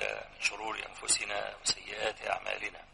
تعالى من شرور أنفسنا وسيئات أعمالنا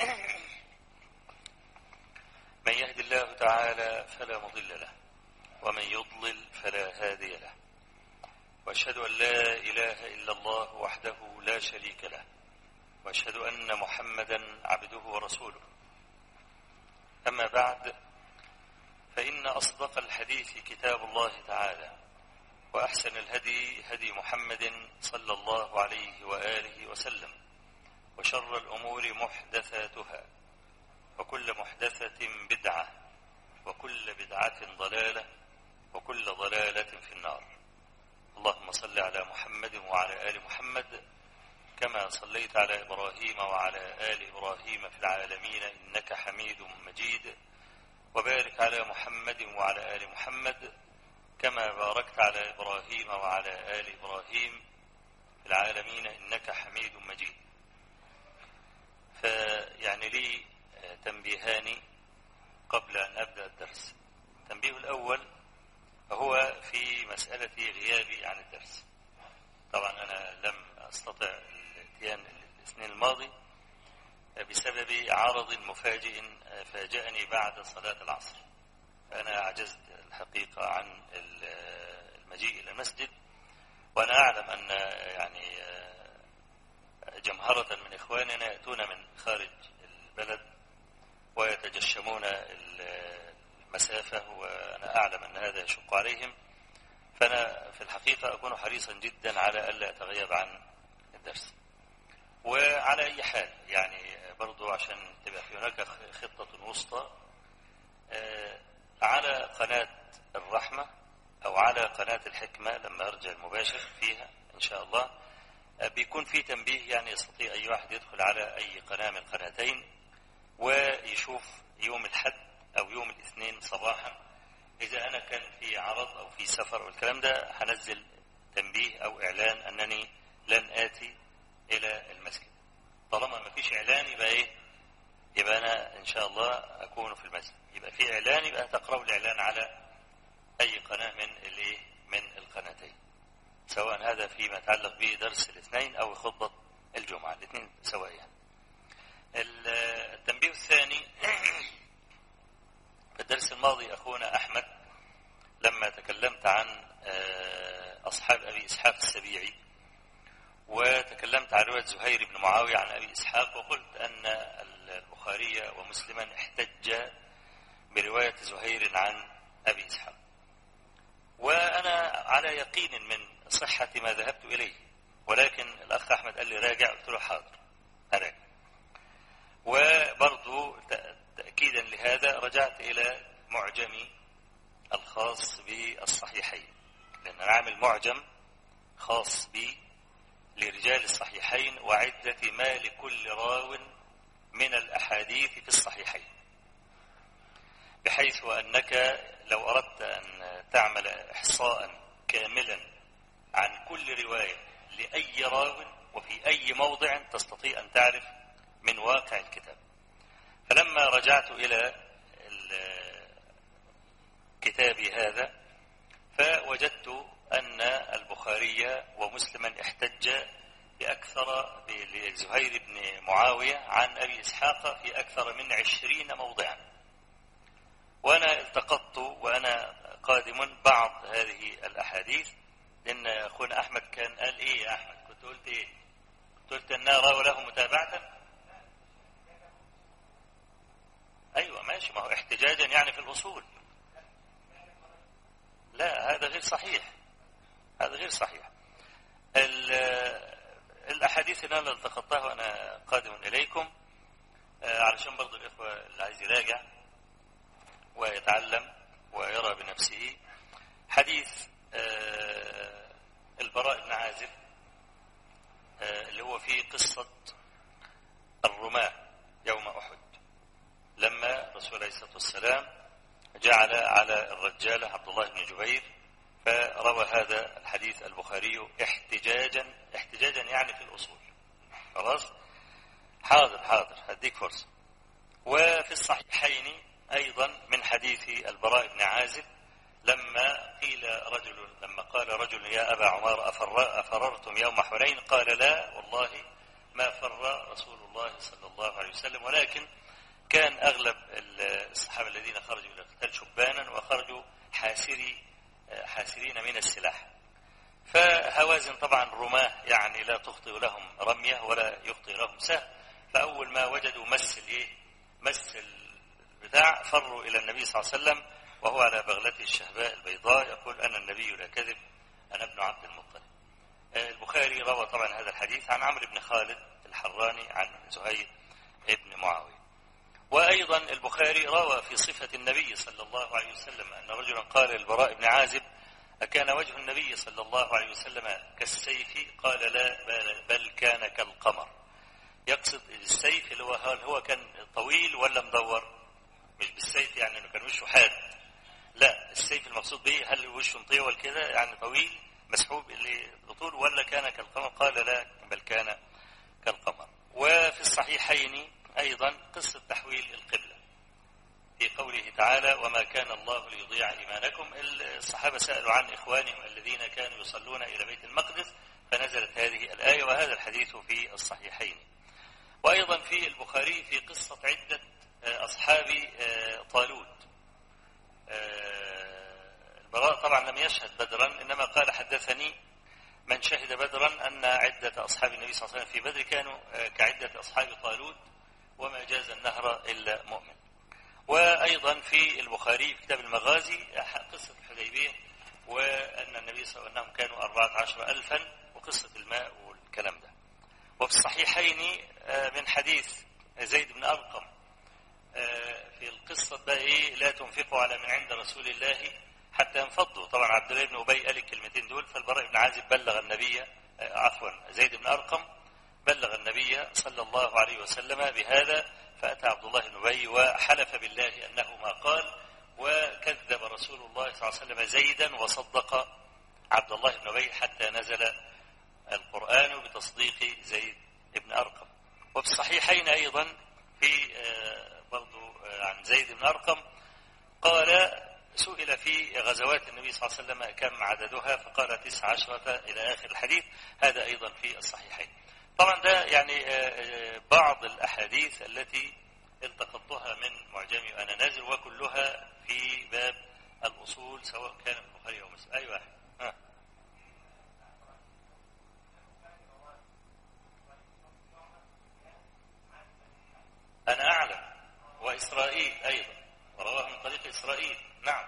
من يهد الله تعالى فلا مضل له ومن يضلل فلا هادي له واشهد أن لا إله إلا الله وحده لا شريك له واشهد أن محمدا عبده ورسوله أما بعد فإن أصدق الحديث كتاب الله تعالى وأحسن الهدي هدي محمد صلى الله عليه وآله وسلم وشر الأمور محدثاتها وكل محدثة بدعة وكل بدعة ضلالة وكل ضلالة في النار اللهم صل على محمد وعلى آل محمد كما صليت على إبراهيم وعلى آل إبراهيم في العالمين إنك حميد مجيد وبارك على محمد وعلى آل محمد كما باركت على إبراهيم وعلى آل إبراهيم في العالمين إنك حميد مجيد فيعني لي تنبيهان قبل أن أبدأ الدرس التنبيه الأول هو في مسألة غيابي عن الدرس طبعا أنا لم أستطع الاتيان الاثنين الماضي بسبب عرض مفاجئ فاجأني بعد صلاة العصر فأنا عجزت الحقيقة عن المجيء إلى المسجد وأنا أعلم أن يعني جمهرة من إخواننا يأتون من خارج البلد ويتجشمون المسافة وأنا أعلم أن هذا يشق عليهم فأنا في الحقيقة أكون حريصا جدا على ألا أتغيب عن الدرس وعلى أي حال يعني برضو عشان تبقى في هناك خطة وسطى على قناة الرحمة أو على قناة الحكمة لما أرجع المباشر فيها إن شاء الله بيكون في تنبيه يعني يستطيع أي واحد يدخل على أي قناة من القناتين ويشوف يوم الحد أو يوم الاثنين صباحا إذا أنا كان في عرض أو في سفر أو الكلام ده هنزل تنبيه أو إعلان أنني لن آتي إلى المسجد طالما ما فيش إعلان يبقى إيه يبقى أنا إن شاء الله أكون في المسجد يبقى في إعلان يبقى تقرأوا الإعلان على أي قناة من الإيه من القناتين سواء هذا فيما يتعلق بدرس الاثنين أو خطبة الجمعة الاثنين سواء يعني. التنبيه الثاني في الدرس الماضي أخونا أحمد لما تكلمت عن أصحاب أبي إسحاق السبيعي وتكلمت عن رواية زهير بن معاوية عن أبي إسحاق وقلت أن البخاري ومسلما احتج برواية زهير عن أبي إسحاق وأنا على يقين من صحة ما ذهبت إليه ولكن الأخ أحمد قال لي راجع قلت له حاضر أراجع وبرضو تأكيدا لهذا رجعت إلى معجمي الخاص بالصحيحين لأن أنا عامل معجم خاص بي لرجال الصحيحين وعدة ما لكل راو من الأحاديث في الصحيحين بحيث أنك لو أردت أن تعمل إحصاء كاملا عن كل رواية لأي راو وفي أي موضع تستطيع أن تعرف من واقع الكتاب فلما رجعت إلى كتابي هذا فوجدت أن البخاري ومسلما احتج بأكثر لزهير بن معاوية عن أبي إسحاق في أكثر من عشرين موضعا وأنا التقطت وأنا قادم بعض هذه الأحاديث لأن أخونا أحمد كان قال إيه يا أحمد كنت قلت إيه كنت قلت أنها راوا له متابعة أيوة ماشي ما هو احتجاجا يعني في الأصول لا هذا غير صحيح هذا غير صحيح الأحاديث اللي أنا التقطتها وأنا قادم إليكم علشان برضو الإخوة اللي عايز يراجع ويتعلم ويرى بنفسه حديث البراء بن عازب اللي هو في قصة الرماة يوم أحد لما رسول الله صلى الله عليه وسلم جعل على الرجال عبد الله بن جبير فروى هذا الحديث البخاري احتجاجا احتجاجا يعني في الأصول خلاص حاضر حاضر هديك فرصة وفي الصحيحين أيضا من حديث البراء بن عازب لما قيل رجل لما قال رجل يا أبا عمار أفر أفررتم يوم حنين قال لا والله ما فر رسول الله صلى الله عليه وسلم ولكن كان أغلب الصحابة الذين خرجوا إلى القتال شبانا وخرجوا حاسري حاسرين من السلاح فهوازن طبعا رماه يعني لا تخطئ لهم رمية ولا يخطئ لهم سهم فأول ما وجدوا مس الإيه مس البتاع فروا إلى النبي صلى الله عليه وسلم وهو على بغلته الشهباء البيضاء يقول أنا النبي لا كذب أنا ابن عبد المطلب البخاري روى طبعا هذا الحديث عن عمرو بن خالد الحراني عن زهير بن معاوية وأيضا البخاري روى في صفة النبي صلى الله عليه وسلم أن رجلا قال للبراء بن عازب أكان وجه النبي صلى الله عليه وسلم كالسيف قال لا بل كان كالقمر يقصد السيف اللي هو هل هو كان طويل ولا مدور مش بالسيف يعني انه كان وشه حاد لا السيف المقصود به هل وشه مطول كده يعني طويل مسحوب اللي بطول ولا كان كالقمر قال لا بل كان كالقمر وفي الصحيحين أيضا قصة تحويل القبلة في قوله تعالى وما كان الله ليضيع إيمانكم الصحابة سألوا عن إخوانهم الذين كانوا يصلون إلى بيت المقدس فنزلت هذه الآية وهذا الحديث في الصحيحين وأيضا في البخاري في قصة عدة أصحاب طالوت البراء طبعا لم يشهد بدرا إنما قال حدثني من شهد بدرا أن عدة أصحاب النبي صلى الله عليه وسلم في بدر كانوا كعدة أصحاب طالوت وما جاز النهر إلا مؤمن وأيضا في البخاري في كتاب المغازي قصة الحديبية وأن النبي صلى الله عليه وسلم كانوا أربعة عشر ألفا وقصة الماء والكلام ده وفي الصحيحين من حديث زيد بن أرقم في القصة بقى إيه لا تنفقوا على من عند رسول الله حتى ينفضوا طبعا عبد الله بن أبي قال الكلمتين دول فالبراء بن عازب بلغ النبي عفوا زيد بن أرقم بلغ النبي صلى الله عليه وسلم بهذا فأتى عبد الله بن أبي وحلف بالله أنه ما قال وكذب رسول الله صلى الله عليه وسلم زيدا وصدق عبد الله بن أبي حتى نزل القرآن بتصديق زيد بن أرقم وفي الصحيحين أيضا في برضو عن زيد بن أرقم قال سئل في غزوات النبي صلى الله عليه وسلم كم عددها فقال تسع عشرة إلى آخر الحديث هذا أيضا في الصحيحين طبعا ده يعني بعض الأحاديث التي التقطتها من معجمي وأنا نازل وكلها في باب الأصول سواء كان في البخاري أو مسلم أي واحد ها. أنا أعلم وإسرائيل أيضا ورواه من طريق إسرائيل نعم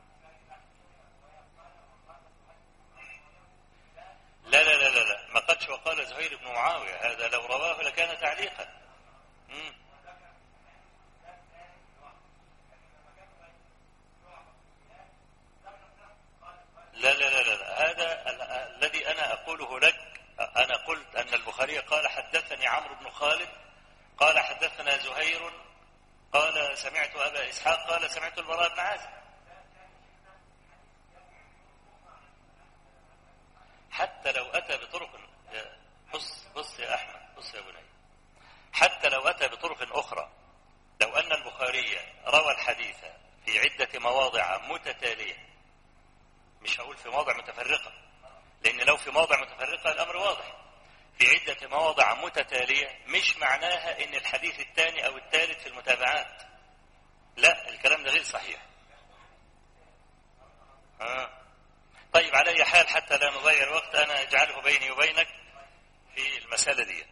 لا لا لا لا لا ما قالش وقال زهير بن معاوية هذا لو رواه لكان تعليقا مم. لا لا لا لا هذا الذي أنا أقوله لك أنا قلت أن البخاري قال حدثني عمرو بن خالد قال حدثنا زهير قال سمعت أبا إسحاق قال سمعت البراء بن عازب حتى لو أتى بطرق بص بص يا أحمد بص يا بني حتى لو أتى بطرق أخرى لو أن البخاري روى الحديث في عدة مواضع متتالية مش هقول في مواضع متفرقة لأن لو في مواضع متفرقة الأمر واضح في عدة مواضع متتالية مش معناها ان الحديث الثاني او الثالث في المتابعات لا الكلام ده غير صحيح آه. طيب على اي حال حتى لا نضيع الوقت انا اجعله بيني وبينك في المسألة دي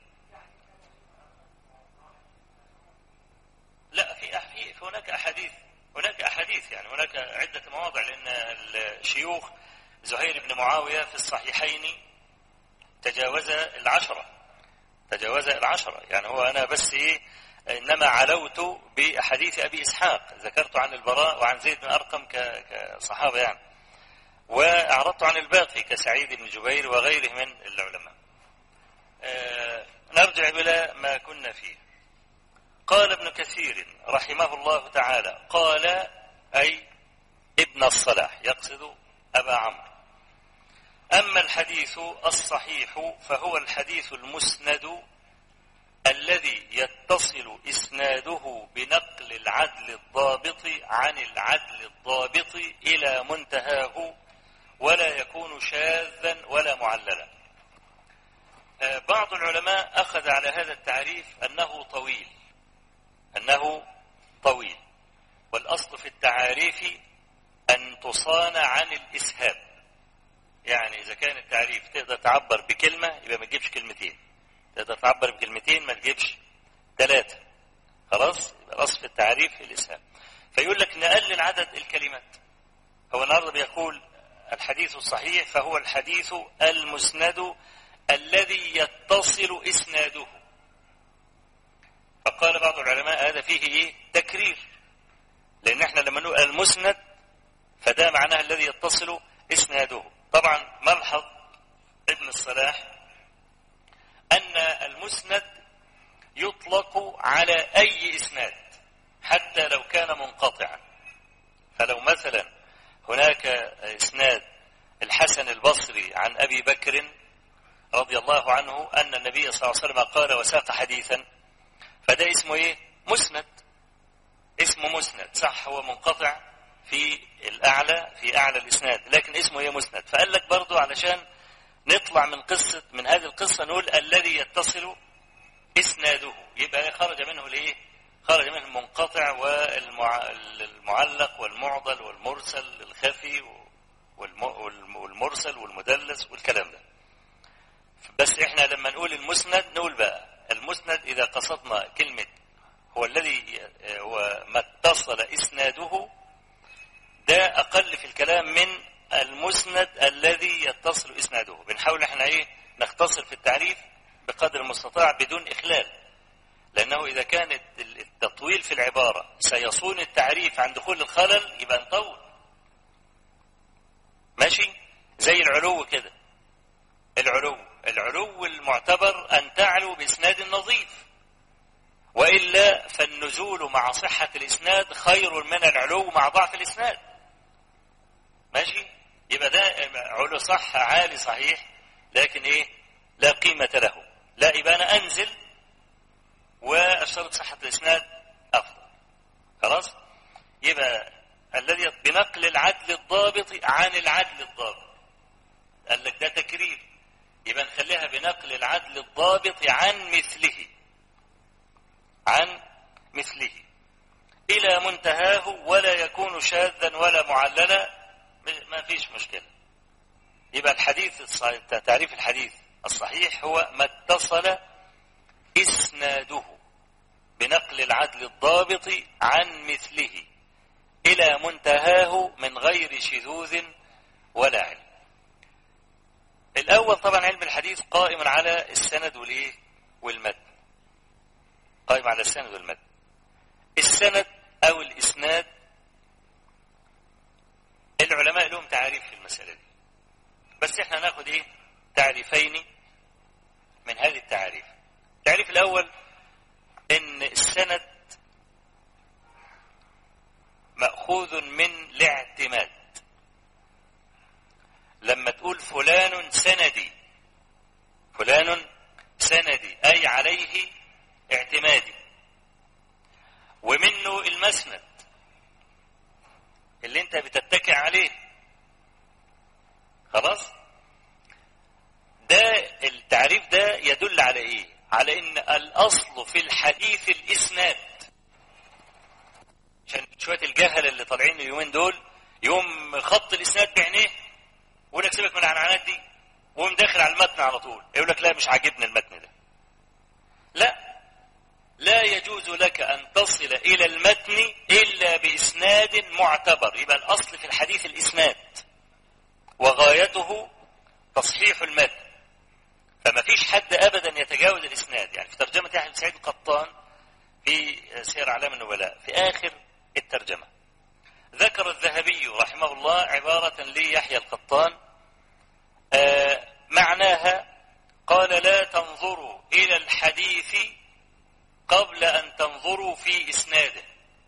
لا في في هناك احاديث هناك احاديث يعني هناك عدة مواضع لان الشيوخ زهير بن معاوية في الصحيحين تجاوز العشرة تجاوز العشرة يعني هو أنا بس إيه إنما علوت بأحاديث أبي إسحاق ذكرت عن البراء وعن زيد بن أرقم كصحابة يعني وأعرضت عن الباقي كسعيد بن جبير وغيره من العلماء آه نرجع إلى ما كنا فيه قال ابن كثير رحمه الله تعالى قال أي ابن الصلاح يقصد أبا عمرو أما الحديث الصحيح فهو الحديث المسند الذي يتصل إسناده بنقل بنقل العدل الضابط عن العدل الضابط إلى منتهاه ولا يكون شاذا ولا معللا بعض العلماء أخذ على هذا التعريف أنه طويل أنه طويل والأصل في التعاريف أن تصان عن الإسهاب يعني إذا كان التعريف تقدر تعبر بكلمة يبقى ما تجيبش كلمتين تقدر تعبر بكلمتين ما تجيبش ثلاثة خلاص يبقى الأصل في التعريف الإسهاب فيقول لك نقلل عدد الكلمات هو النهارده بيقول الحديث الصحيح فهو الحديث المسند الذي يتصل إسناده فقال بعض العلماء هذا فيه إيه تكرير لأن احنا لما نقول المسند فده معناه الذي يتصل إسناده طبعا ملحظ ابن الصلاح أن المسند يطلق على أي إسناد حتى لو كان منقطعا فلو مثلا هناك إسناد الحسن البصري عن أبي بكر رضي الله عنه أن النبي صلى الله عليه وسلم قال وساق حديثا فده اسمه إيه مسند اسمه مسند صح هو منقطع في الأعلى في أعلى الإسناد لكن اسمه إيه مسند فقال لك برضو علشان نطلع من قصة من هذه القصة نقول الذي يتصل إسناده يبقى خرج منه الإيه خرج منه المنقطع والمعلق والمعضل والمرسل الخفي والمرسل والمدلس والكلام ده بس احنا لما نقول المسند نقول بقى المسند إذا قصدنا كلمة هو الذي هو ما اتصل إسناده ده أقل في الكلام من المسند الذي يتصل إسناده بنحاول احنا ايه نختصر في التعريف بقدر المستطاع بدون إخلال لأنه إذا كان التطويل في العبارة سيصون التعريف عن دخول الخلل يبقى نطول ماشي زي العلو كده العلو العلو المعتبر أن تعلو بإسناد نظيف وإلا فالنزول مع صحة الإسناد خير من العلو مع ضعف الإسناد ماشي يبقى ده علو صح عالي صحيح لكن إيه لا قيمة له لا يبقى أنا أنزل واشترط صحة الإسناد أفضل خلاص يبقى الذي بنقل العدل الضابط عن العدل الضابط قال لك ده تكرير يبقى نخليها بنقل العدل الضابط عن مثله عن مثله إلى منتهاه ولا يكون شاذا ولا معللا ما فيش مشكلة يبقى الحديث تعريف الحديث الصحيح هو ما اتصل إسناده بنقل العدل الضابط عن مثله إلى منتهاه من غير شذوذ ولا علم الأول طبعا علم الحديث قائم على السند والإيه والمتن قائم على السند والمتن السند أو الإسناد العلماء لهم تعريف في المسألة دي بس احنا ناخد ايه تعريفين من هذه التعاريف التعريف الأول إن السند مأخوذ من الاعتماد لما تقول فلان سندي فلان سندي أي عليه اعتمادي ومنه المسند اللي انت بتتكئ عليه خلاص ده التعريف ده يدل على ايه على ان الاصل في الحديث الاسناد عشان شويه الجهل اللي طالعين اليومين دول يوم خط الاسناد بعينيه ويقول لك سيبك من العنعنات دي ويقوم داخل على المتن على طول يقول لك لا مش عاجبني المتن ده لا لا يجوز لك ان تصل الى المتن الا باسناد معتبر يبقى الاصل في الحديث الاسناد وغايته تصحيح المتن فما فيش حد ابدا يتجاوز الاسناد يعني في ترجمه يحيى بن سعيد القطان في سير اعلام النبلاء في اخر الترجمه ذكر الذهبي رحمه الله عباره ليحيى القطان آه معناها قال لا تنظروا الى الحديث قبل ان تنظروا في اسناده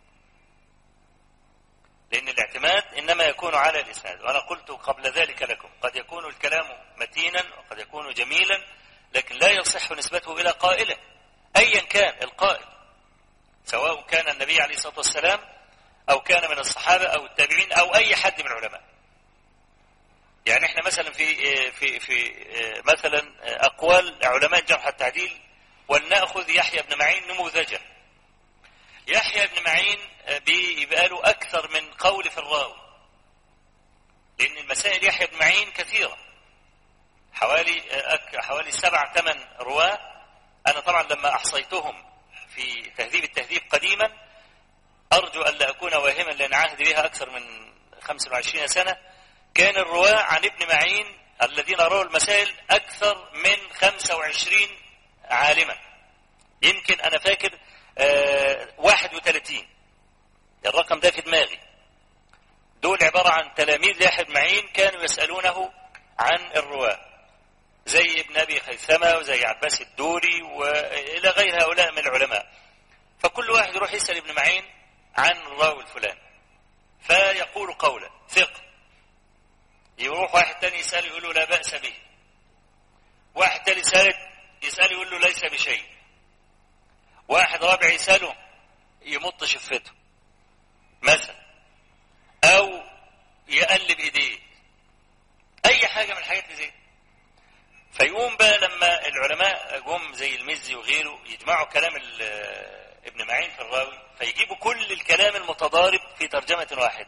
لأن الاعتماد إنما يكون على الإسناد وأنا قلت قبل ذلك لكم قد يكون الكلام متينا وقد يكون جميلا لكن لا يصح نسبته إلى قائله أيا كان القائل سواء كان النبي عليه الصلاة والسلام أو كان من الصحابة أو التابعين أو أي حد من العلماء يعني احنا مثلا في في في مثلا أقوال علماء الجرح التعديل ولنأخذ يحيى بن معين نموذجا يحيى بن معين بيبقى له أكثر من قول في الراوي لأن المسائل يحيى بن معين كثيرة حوالي حوالي سبع ثمان رواة أنا طبعا لما أحصيتهم في تهذيب التهذيب قديما أرجو أن لا أكون واهما لأن عهد بها أكثر من 25 سنة كان الرواة عن ابن معين الذين رووا المسائل أكثر من 25 عالما يمكن أنا فاكر آه 31 الرقم ده في دماغي دول عبارة عن تلاميذ يحيى بن معين كانوا يسألونه عن الرواة زي ابن أبي خيثمة وزي عباس الدوري وإلى غير هؤلاء من العلماء فكل واحد يروح يسأل ابن معين عن الراوي الفلاني فيقول قولا ثقة يروح واحد تاني يسأل يقول له لا بأس به واحد تاني يسأل يسأل يقول له ليس بشيء واحد رابع يسأله يمط شفته مثلا أو يقلب إيديه أي حاجة من الحاجات دي زي فيقوم بقى لما العلماء جم زي المزي وغيره يجمعوا كلام ابن معين في الراوي فيجيبوا كل الكلام المتضارب في ترجمة واحدة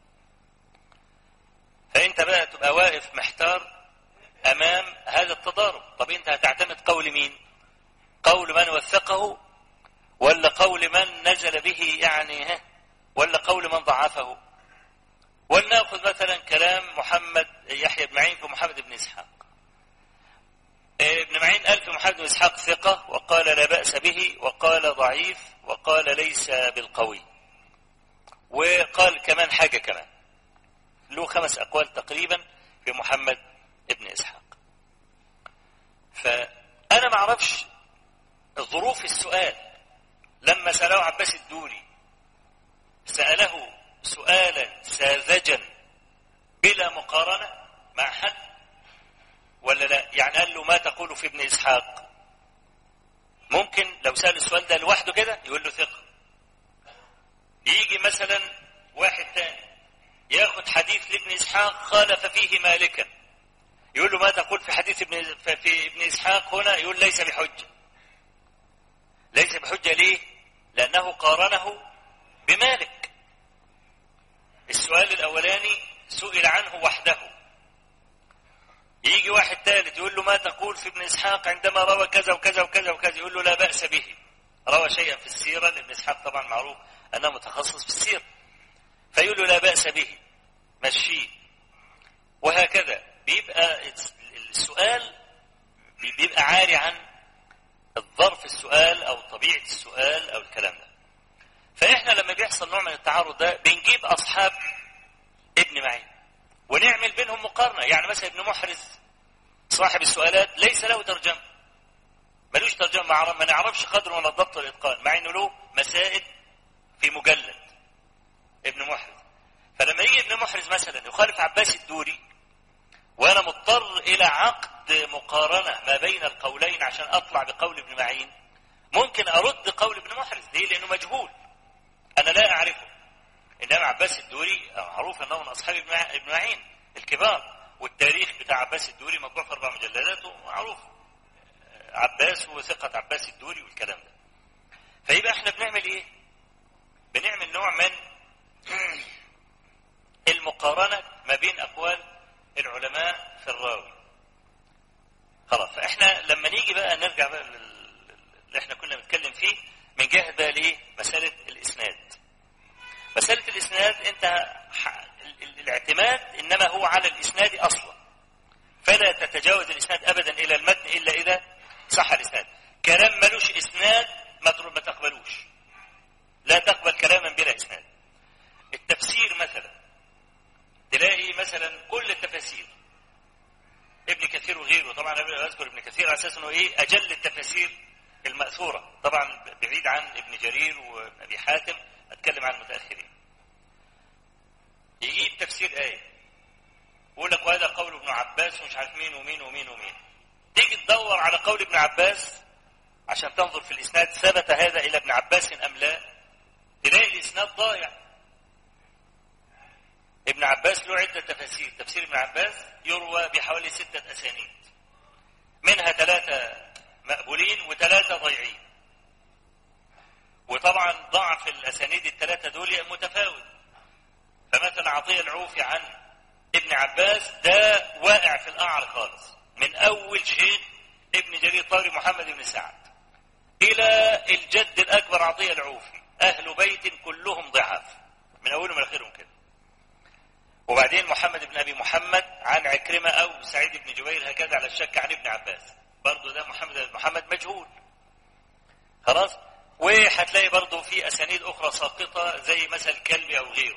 فانت بقى تبقى واقف محتار امام هذا التضارب طب انت هتعتمد قول مين قول من وثقه ولا قول من نزل به يعني ها ولا قول من ضعفه ولنأخذ مثلا كلام محمد يحيى بن معين في محمد بن إسحاق ابن معين قال في محمد بن إسحاق ثقة وقال لا بأس به وقال ضعيف وقال ليس بالقوي وقال كمان حاجة كمان له خمس أقوال تقريبا في محمد ابن إسحاق فأنا ما أعرفش ظروف السؤال لما سأله عباس الدوري سأله سؤالا ساذجا بلا مقارنة مع حد ولا لا يعني قال له ما تقول في ابن إسحاق ممكن لو سأل السؤال ده لوحده كده يقول له ثقة يجي مثلا واحد تاني ياخد حديث لابن إسحاق خالف فيه مالكا يقول له ما تقول في حديث ابن في ابن إسحاق هنا يقول ليس بحجة ليس بحجة ليه لأنه قارنه بمالك السؤال الأولاني سئل عنه وحده يجي واحد ثالث يقول له ما تقول في ابن إسحاق عندما روى كذا وكذا وكذا وكذا يقول له لا بأس به روى شيئا في السيرة لابن إسحاق طبعا معروف أنه متخصص في السيرة فيقول له لا بأس به مشيه وهكذا بيبقى السؤال بيبقى عاري عن الظرف السؤال أو طبيعة السؤال أو الكلام ده فإحنا لما بيحصل نوع من التعارض ده بنجيب أصحاب ابن معين ونعمل بينهم مقارنة يعني مثلا ابن محرز صاحب السؤالات ليس له ترجمة ملوش ترجمة ما نعرفش قدره من الضبط والإتقان مع إنه له مسائل في مجلد ابن محرز فلما يجي ابن محرز مثلا يخالف عباس الدوري وأنا مضطر إلى عقد مقارنة ما بين القولين عشان أطلع بقول ابن معين ممكن أرد قول ابن محرز ليه؟ لأنه مجهول أنا لا أعرفه إنما عباس الدوري معروف أنه من أصحاب ابن معين الكبار والتاريخ بتاع عباس الدوري مطبوع في أربع مجلدات ومعروف عباس وثقة عباس الدوري والكلام ده فيبقى احنا بنعمل ايه بنعمل نوع من المقارنة ما بين أقوال العلماء في الراوي خلاص فاحنا لما نيجي بقى نرجع بقى اللي احنا كنا بنتكلم فيه من جهة بقى ليه مسألة الإسناد مسألة الإسناد أنت الاعتماد إنما هو على الإسناد أصلا فلا تتجاوز الإسناد أبدا إلى المتن إلا إذا صح الإسناد كلام ملوش إسناد ما تقبلوش لا تقبل كلاما بلا إسناد التفسير مثلا تلاقي مثلا كل التفاسير ابن كثير وغيره طبعا انا اذكر ابن كثير على اساس انه ايه اجل التفاسير الماثوره طبعا بعيد عن ابن جرير وابي حاتم اتكلم عن المتاخرين يجيب تفسير ايه يقول لك وهذا قول ابن عباس ومش عارف مين ومين ومين ومين تيجي تدور على قول ابن عباس عشان تنظر في الاسناد ثبت هذا الى ابن عباس ام لا تلاقي الإسناد ضايع ابن عباس له عدة تفاسير تفسير ابن عباس يروى بحوالي ستة أسانيد منها ثلاثة مقبولين وثلاثة ضايعين وطبعا ضعف الأسانيد الثلاثة دول متفاوت فمثلا عطية العوفي عن ابن عباس ده واقع في القعر خالص من أول شيء ابن جرير طاري محمد بن سعد إلى الجد الأكبر عطية العوفي أهل بيت كلهم ضعاف من أولهم لآخرهم كده وبعدين محمد بن أبي محمد عن عكرمة أو سعيد بن جبير هكذا على الشك عن ابن عباس برضه ده محمد بن محمد مجهول خلاص وهتلاقي برضه في أسانيد أخرى ساقطة زي مثل كلبي أو غيره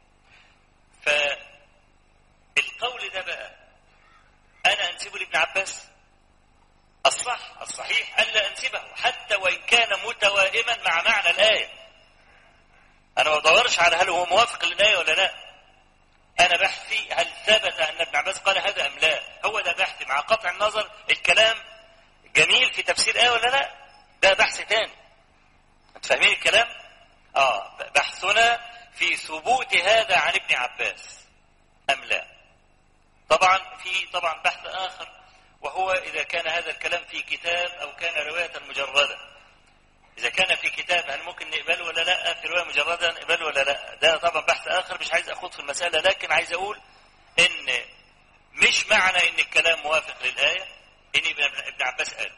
فالقول ده بقى أنا أنسبه لابن عباس الصح الصحيح ألا أنسبه حتى وإن كان متوائما مع معنى الآية أنا ما بدورش على هل هو موافق للآية ولا لا أنا بحثي هل ثبت أن ابن عباس قال هذا أم لا هو ده بحثي مع قطع النظر الكلام جميل في تفسير آية ولا لا ده بحث تاني أنت فاهمين الكلام آه بحثنا في ثبوت هذا عن ابن عباس أم لا طبعا في طبعا بحث آخر وهو إذا كان هذا الكلام في كتاب أو كان رواية مجردة إذا كان في كتاب هل ممكن نقبله ولا لا في رواية مجردة نقبله ولا لا ده طبعا بحث آخر مش عايز أخوض في المسألة لكن عايز أقول إن مش معنى إن الكلام موافق للآية إن ابن عباس قال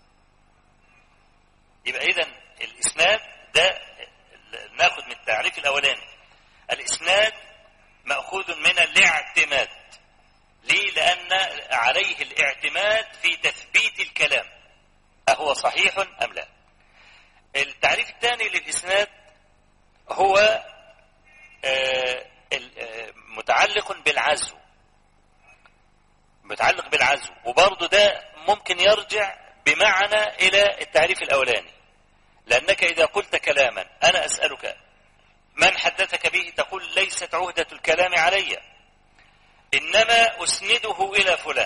يبقى إذا الإسناد ده ناخد من التعريف الأولاني الإسناد مأخوذ من الاعتماد ليه لأن عليه الاعتماد في تثبيت الكلام أهو صحيح أم لا التعريف الثاني للإسناد هو متعلق بالعزو متعلق بالعزو وبرضه ده ممكن يرجع بمعنى إلى التعريف الأولاني لأنك إذا قلت كلاما أنا أسألك من حدثك به تقول ليست عهدة الكلام علي إنما أسنده إلى فلان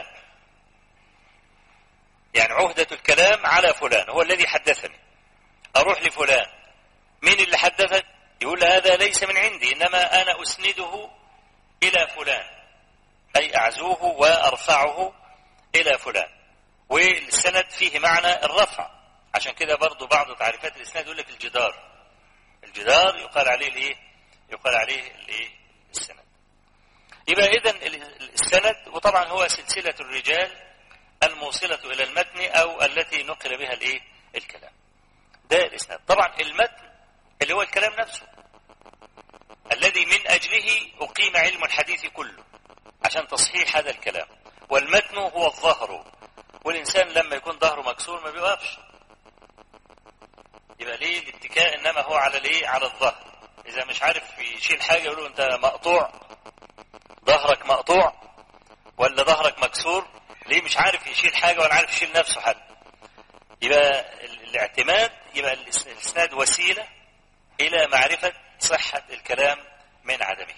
يعني عهدة الكلام على فلان هو الذي حدثني أروح لفلان مين اللي حدثك يقول هذا ليس من عندي إنما أنا أسنده إلى فلان أي أعزوه وأرفعه إلى فلان والسند فيه معنى الرفع عشان كده برضو بعض تعريفات الإسناد يقول لك الجدار الجدار يقال عليه الايه يقال عليه الايه السند يبقى اذا السند وطبعا هو سلسلة الرجال الموصلة الى المتن او التي نقل بها الايه الكلام ده الاسناد طبعا المتن اللي هو الكلام نفسه الذي من اجله اقيم علم الحديث كله عشان تصحيح هذا الكلام والمتن هو الظهر والانسان لما يكون ظهره مكسور ما بيوقفش يبقى ليه الاتكاء انما هو على الايه على الظهر اذا مش عارف يشيل حاجه يقولوا انت مقطوع ظهرك مقطوع ولا ظهرك مكسور ليه مش عارف يشيل حاجه ولا عارف يشيل نفسه حد يبقى الاعتماد يبقى الاسناد وسيله الى معرفه صحه الكلام من عدمه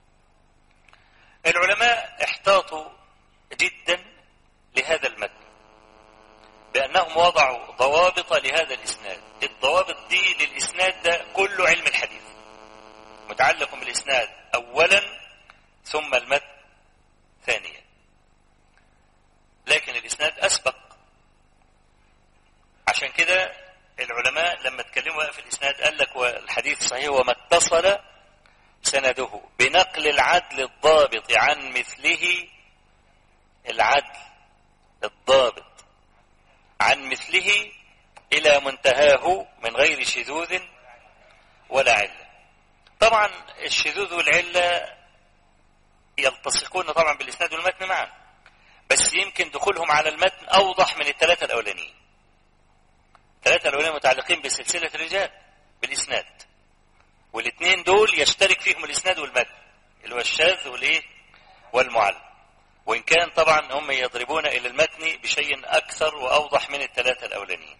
العلماء احتاطوا جدا لهذا المتن بأنهم وضعوا ضوابط لهذا الإسناد الضوابط دي للإسناد ده كله علم الحديث متعلق بالإسناد أولا ثم المتن ثانيا لكن الإسناد أسبق عشان كده العلماء لما اتكلموا في الإسناد قال لك والحديث صحيح وما اتصل سنده بنقل العدل الضابط عن مثله العدل الضابط عن مثله إلى منتهاه من غير شذوذ ولا علة طبعا الشذوذ والعلة يلتصقون طبعا بالإسناد والمتن معا بس يمكن دخولهم على المتن أوضح من الثلاثة الأولانيين الثلاثة الأولانيين متعلقين بسلسلة الرجال بالإسناد والاثنين دول يشترك فيهم الإسناد والمتن اللي هو الشاذ والإيه والمعلم وإن كان طبعا هم يضربون إلى المتن بشيء أكثر وأوضح من الثلاثة الأولانيين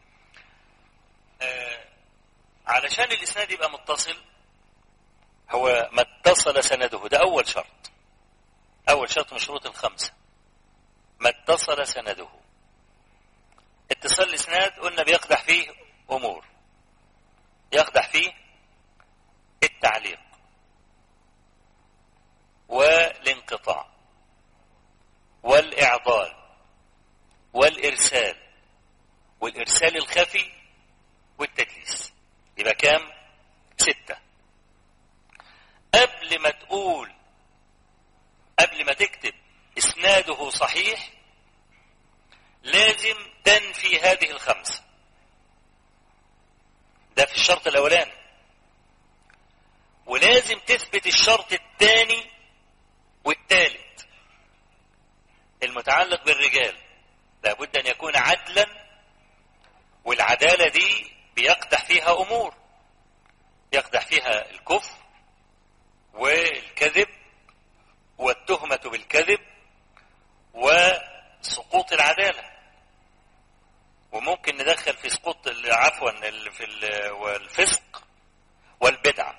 آه علشان الإسناد يبقى متصل هو ما اتصل سنده ده أول شرط أول شرط من شروط الخمسة ما اتصل سنده اتصال الإسناد قلنا بيقدح فيه أمور يقدح فيه والخفي والتدليس يبقى كام ستة قبل ما تقول قبل ما تكتب اسناده صحيح لازم تنفي هذه الخمسة ده في الشرط الاولاني ولازم تثبت الشرط الثاني والثالث المتعلق بالرجال لابد ان يكون عدلا والعدالة دي بيقدح فيها امور يقدح فيها الكفر والكذب والتهمة بالكذب وسقوط العدالة وممكن ندخل في سقوط عفوا في والفسق والبدعة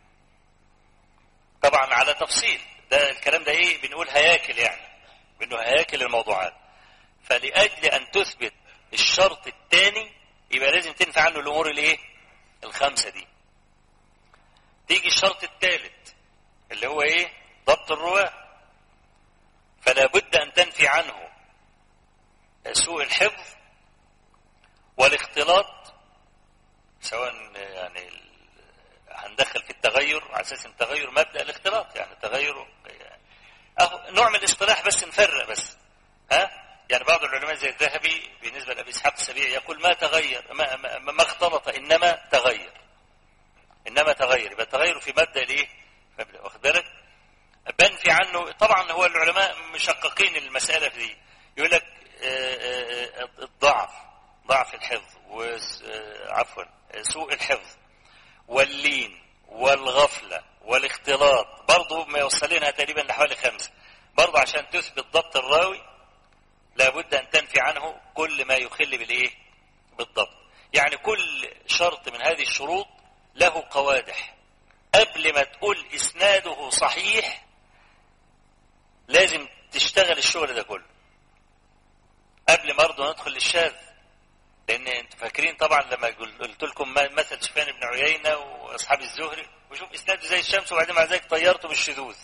طبعا على تفصيل ده الكلام ده ايه بنقول هياكل يعني بانه هياكل الموضوعات فلأجل ان تثبت الشرط الثاني يبقى لازم تنفع عنه الامور الايه الخمسة دي تيجي الشرط الثالث اللي هو ايه ضبط الرواة فلا بد ان تنفي عنه سوء الحفظ والاختلاط سواء يعني هندخل في التغير على اساس التغير مبدا الاختلاط يعني التغير أهو نوع من الاصطلاح بس نفرق بس ها يعني بعض العلماء زي الذهبي بالنسبه لابي اسحاق السبيعي يقول ما تغير ما, ما, ما اختلط انما تغير انما تغير يبقى التغير في مبدا الايه واخد بالك بنفي عنه طبعا هو العلماء مشققين المساله في دي يقول لك الضعف ضعف الحفظ وعفوا سوء الحفظ واللين والغفله والاختلاط برضه ما يوصلينها تقريبا لحوالي خمسه برضه عشان تثبت ضبط الراوي لابد ان تنفي عنه كل ما يخل بالايه بالضبط يعني كل شرط من هذه الشروط له قوادح قبل ما تقول اسناده صحيح لازم تشتغل الشغل ده كله قبل برضه ندخل للشاذ لان انتوا فاكرين طبعا لما قلت لكم مثل سفيان بن عيينه واصحاب الزهري وشوف اسناده زي الشمس وبعدين مع ذلك طيرته بالشذوذ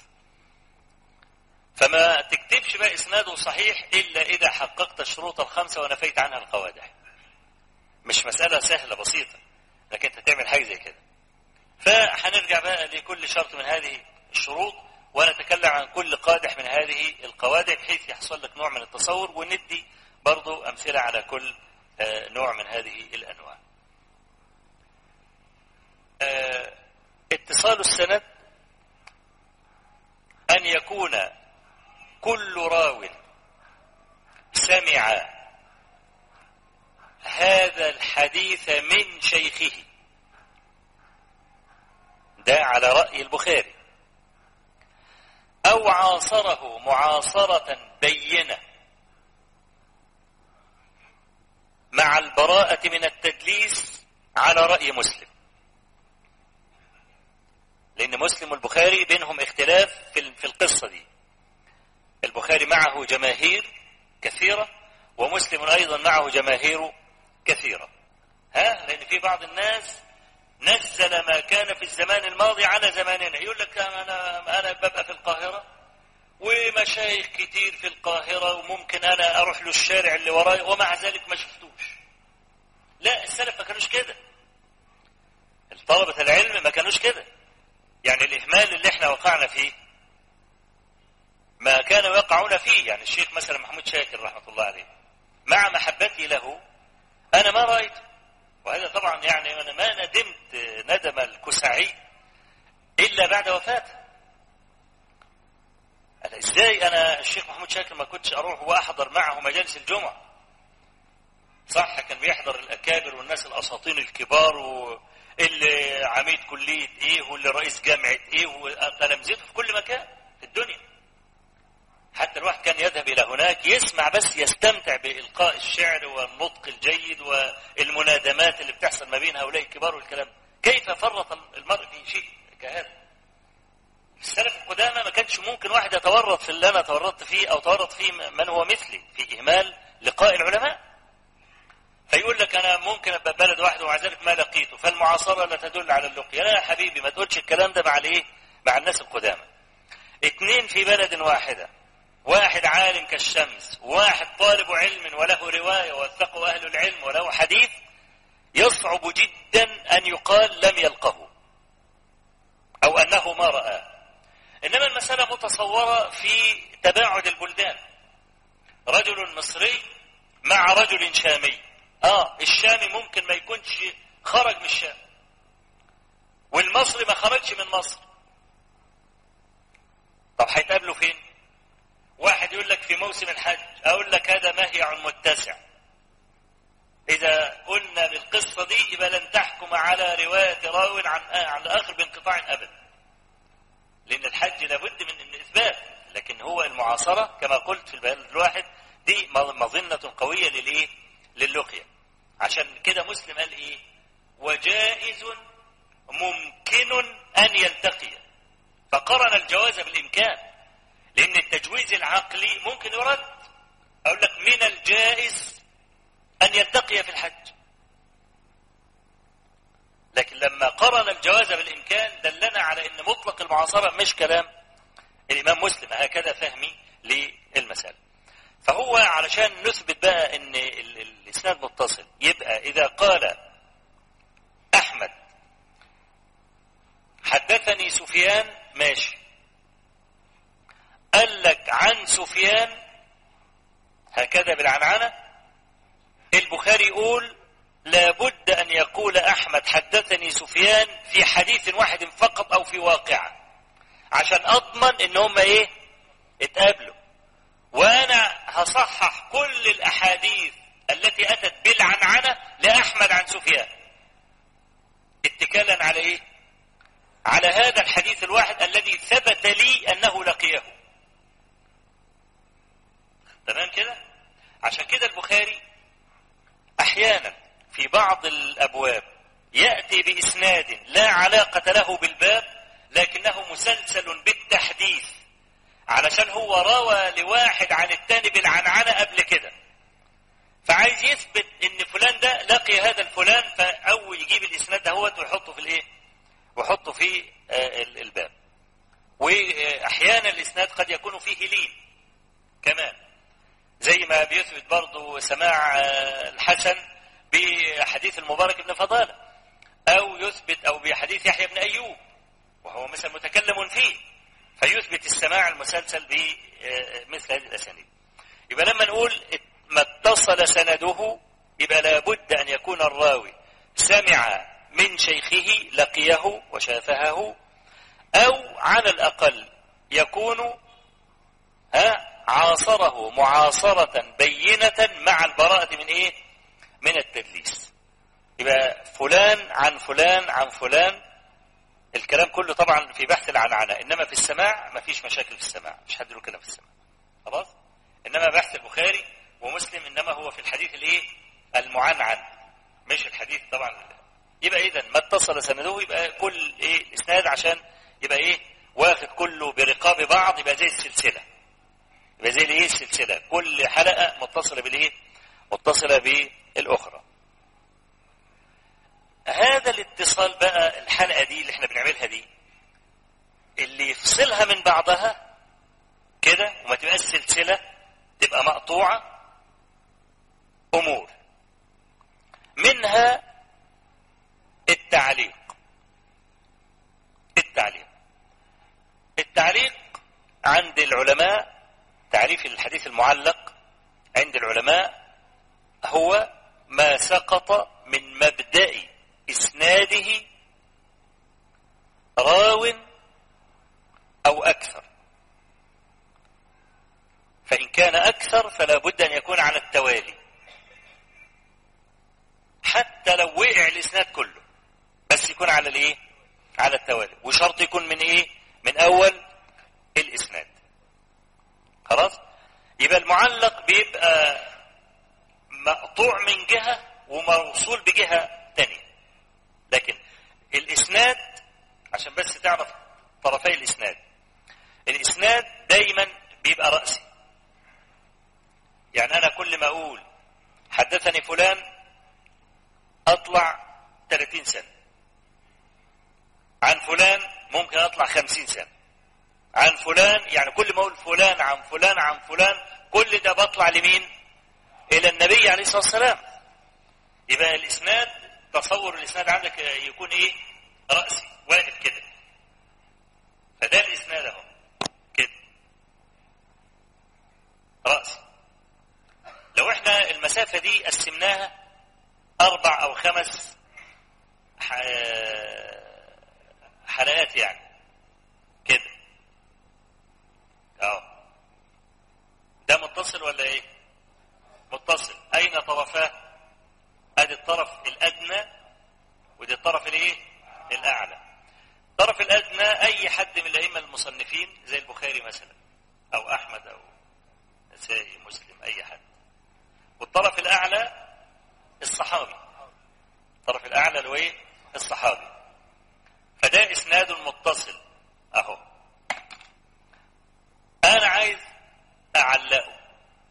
فما تكتبش بقى اسناده صحيح الا اذا حققت الشروط الخمسه ونفيت عنها القوادح مش مساله سهله بسيطه لكن انت تعمل حاجه زي كده فهنرجع بقى لكل شرط من هذه الشروط ونتكلم عن كل قادح من هذه القوادح بحيث يحصل لك نوع من التصور وندي برضو أمثلة على كل نوع من هذه الأنواع اتصال السند أن يكون كل راو سمع هذا الحديث من شيخه ده على رأي البخاري أو عاصره معاصرة بينة مع البراءة من التدليس على رأي مسلم لأن مسلم والبخاري بينهم اختلاف في القصة دي البخاري معه جماهير كثيرة ومسلم أيضا معه جماهير كثيرة ها لأن في بعض الناس نزل ما كان في الزمان الماضي على زماننا يقول لك أنا, أنا ببقى في القاهرة ومشايخ كتير في القاهرة وممكن أنا أروح له الشارع اللي وراي ومع ذلك ما شفتوش لا السلف ما كانوش كده طلبة العلم ما كانوش كده يعني الإهمال اللي احنا وقعنا فيه ما كانوا يقعون فيه يعني الشيخ مثلا محمود شاكر رحمة الله عليه مع محبتي له أنا ما رأيته وهذا طبعا يعني أنا ما ندمت ندم الكسعي إلا بعد وفاته أنا إزاي أنا الشيخ محمود شاكر ما كنتش أروح وأحضر معه مجالس الجمعة صح كان بيحضر الأكابر والناس الأساطين الكبار واللي عميد كلية إيه واللي رئيس جامعة إيه وتلامذته في كل مكان في الدنيا حتى الواحد كان يذهب إلى هناك يسمع بس يستمتع بإلقاء الشعر والنطق الجيد والمنادمات اللي بتحصل ما بين هؤلاء الكبار والكلام كيف فرط المرء في شيء كهذا السلف القدامى ما كانش ممكن واحد يتورط في اللي أنا تورطت فيه أو تورط فيه من هو مثلي في إهمال لقاء العلماء فيقول لك أنا ممكن أبقى بلد واحد ومع ذلك ما لقيته فالمعاصرة لا تدل على اللقيا لا يا حبيبي ما تقولش الكلام ده مع الإيه مع الناس القدامى اتنين في بلد واحدة واحد عالم كالشمس واحد طالب علم وله رواية وثقه أهل العلم وله حديث يصعب جدا أن يقال لم يلقه أو أنه ما رآه إنما المسألة متصورة في تباعد البلدان رجل مصري مع رجل شامي آه الشامي ممكن ما يكونش خرج من الشام والمصري ما خرجش من مصر طب هيتقابلوا فين واحد يقول لك في موسم الحج اقول لك هذا مهيع متسع اذا قلنا بالقصة دي يبقى لن تحكم على رواية راو عن عن الاخر بانقطاع ابدا لان الحج لابد من ان اثبات لكن هو المعاصرة كما قلت في البيان الواحد دي مظنة قوية للايه للقية عشان كده مسلم قال ايه وجائز ممكن ان يلتقي فقرن الجواز بالامكان لان التجويز العقلي ممكن يرد اقول لك من الجائز ان يلتقي في الحج لكن لما قرن الجواز بالامكان دلنا على ان مطلق المعاصرة مش كلام الامام مسلم هكذا فهمي للمسألة فهو علشان نثبت بقى ان الاسناد متصل يبقى اذا قال احمد حدثني سفيان ماشي قال لك عن سفيان هكذا بالعنعنة البخاري يقول لابد أن يقول أحمد حدثني سفيان في حديث واحد فقط أو في واقعة عشان أضمن إن هم إيه اتقابلوا وأنا هصحح كل الأحاديث التي أتت بالعنعنة لأحمد عن سفيان اتكالا على إيه على هذا الحديث الواحد الذي ثبت لي أنه لقيه تمام كده عشان كده البخاري أحيانا في بعض الأبواب يأتي بإسناد لا علاقة له بالباب لكنه مسلسل بالتحديث علشان هو روى لواحد عن التاني بالعنعنة قبل كده فعايز يثبت ان فلان ده لقي هذا الفلان فأو يجيب الإسناد دهوت ويحطه في الايه وحطه في الباب واحيانا الاسناد قد يكون فيه لين كمان زي ما بيثبت برضه سماع الحسن بحديث المبارك بن فضالة او يثبت او بحديث يحيى بن ايوب وهو مثلا متكلم فيه فيثبت السماع المسلسل بمثل هذه الاسانيد يبقى لما نقول ما اتصل سنده يبقى لابد ان يكون الراوي سمع من شيخه لقيه وشافهه أو على الأقل يكون ها عاصره معاصرة بينة مع البراءة من إيه؟ من التدليس يبقى فلان عن فلان عن فلان الكلام كله طبعا في بحث العنعنة إنما في السماع ما فيش مشاكل في السماع مش حد له كلام في السماع خلاص إنما بحث البخاري ومسلم إنما هو في الحديث الإيه المعنعن مش الحديث طبعا يبقى اذا ما اتصل سنده يبقى كل ايه الاسناد عشان يبقى ايه واخد كله برقاب بعض يبقى زي السلسله يبقى زي الايه السلسله كل حلقه متصله بالايه متصله بالاخرى هذا الاتصال بقى الحلقه دي اللي احنا بنعملها دي اللي يفصلها من بعضها كده وما تبقاش سلسله تبقى مقطوعه امور منها التعليق التعليق التعليق عند العلماء تعريف الحديث المعلق عند العلماء هو ما سقط من مبدأ إسناده راو أو أكثر فإن كان أكثر فلا بد أن يكون على التوالي حتى لو وقع الإسناد كله بس يكون على الايه على التوالي وشرط يكون من ايه من اول الاسناد خلاص يبقى المعلق بيبقى مقطوع من جهة وموصول بجهة تانية لكن الاسناد عشان بس تعرف طرفي الاسناد الاسناد دايما بيبقى رأسي يعني انا كل ما اقول حدثني فلان اطلع 30 سنه عن فلان ممكن اطلع خمسين سنة عن فلان يعني كل ما اقول فلان عن فلان عن فلان كل ده بطلع لمين الى النبي عليه الصلاة والسلام يبقى الاسناد تصور الاسناد عندك يكون ايه رأسي واقف كده فده الاسناد اهو كده رأسي لو احنا المسافة دي قسمناها اربع او خمس حلقات يعني كده اهو ده متصل ولا ايه متصل اين طرفاه ادي الطرف الادنى ودي الطرف الايه الاعلى الطرف الادنى اي حد من الائمه المصنفين زي البخاري مثلا او احمد او نسائي مسلم اي حد والطرف الاعلى الصحابي الطرف الاعلى اللي هو ايه الصحابي فده اسناد متصل اهو انا عايز اعلقه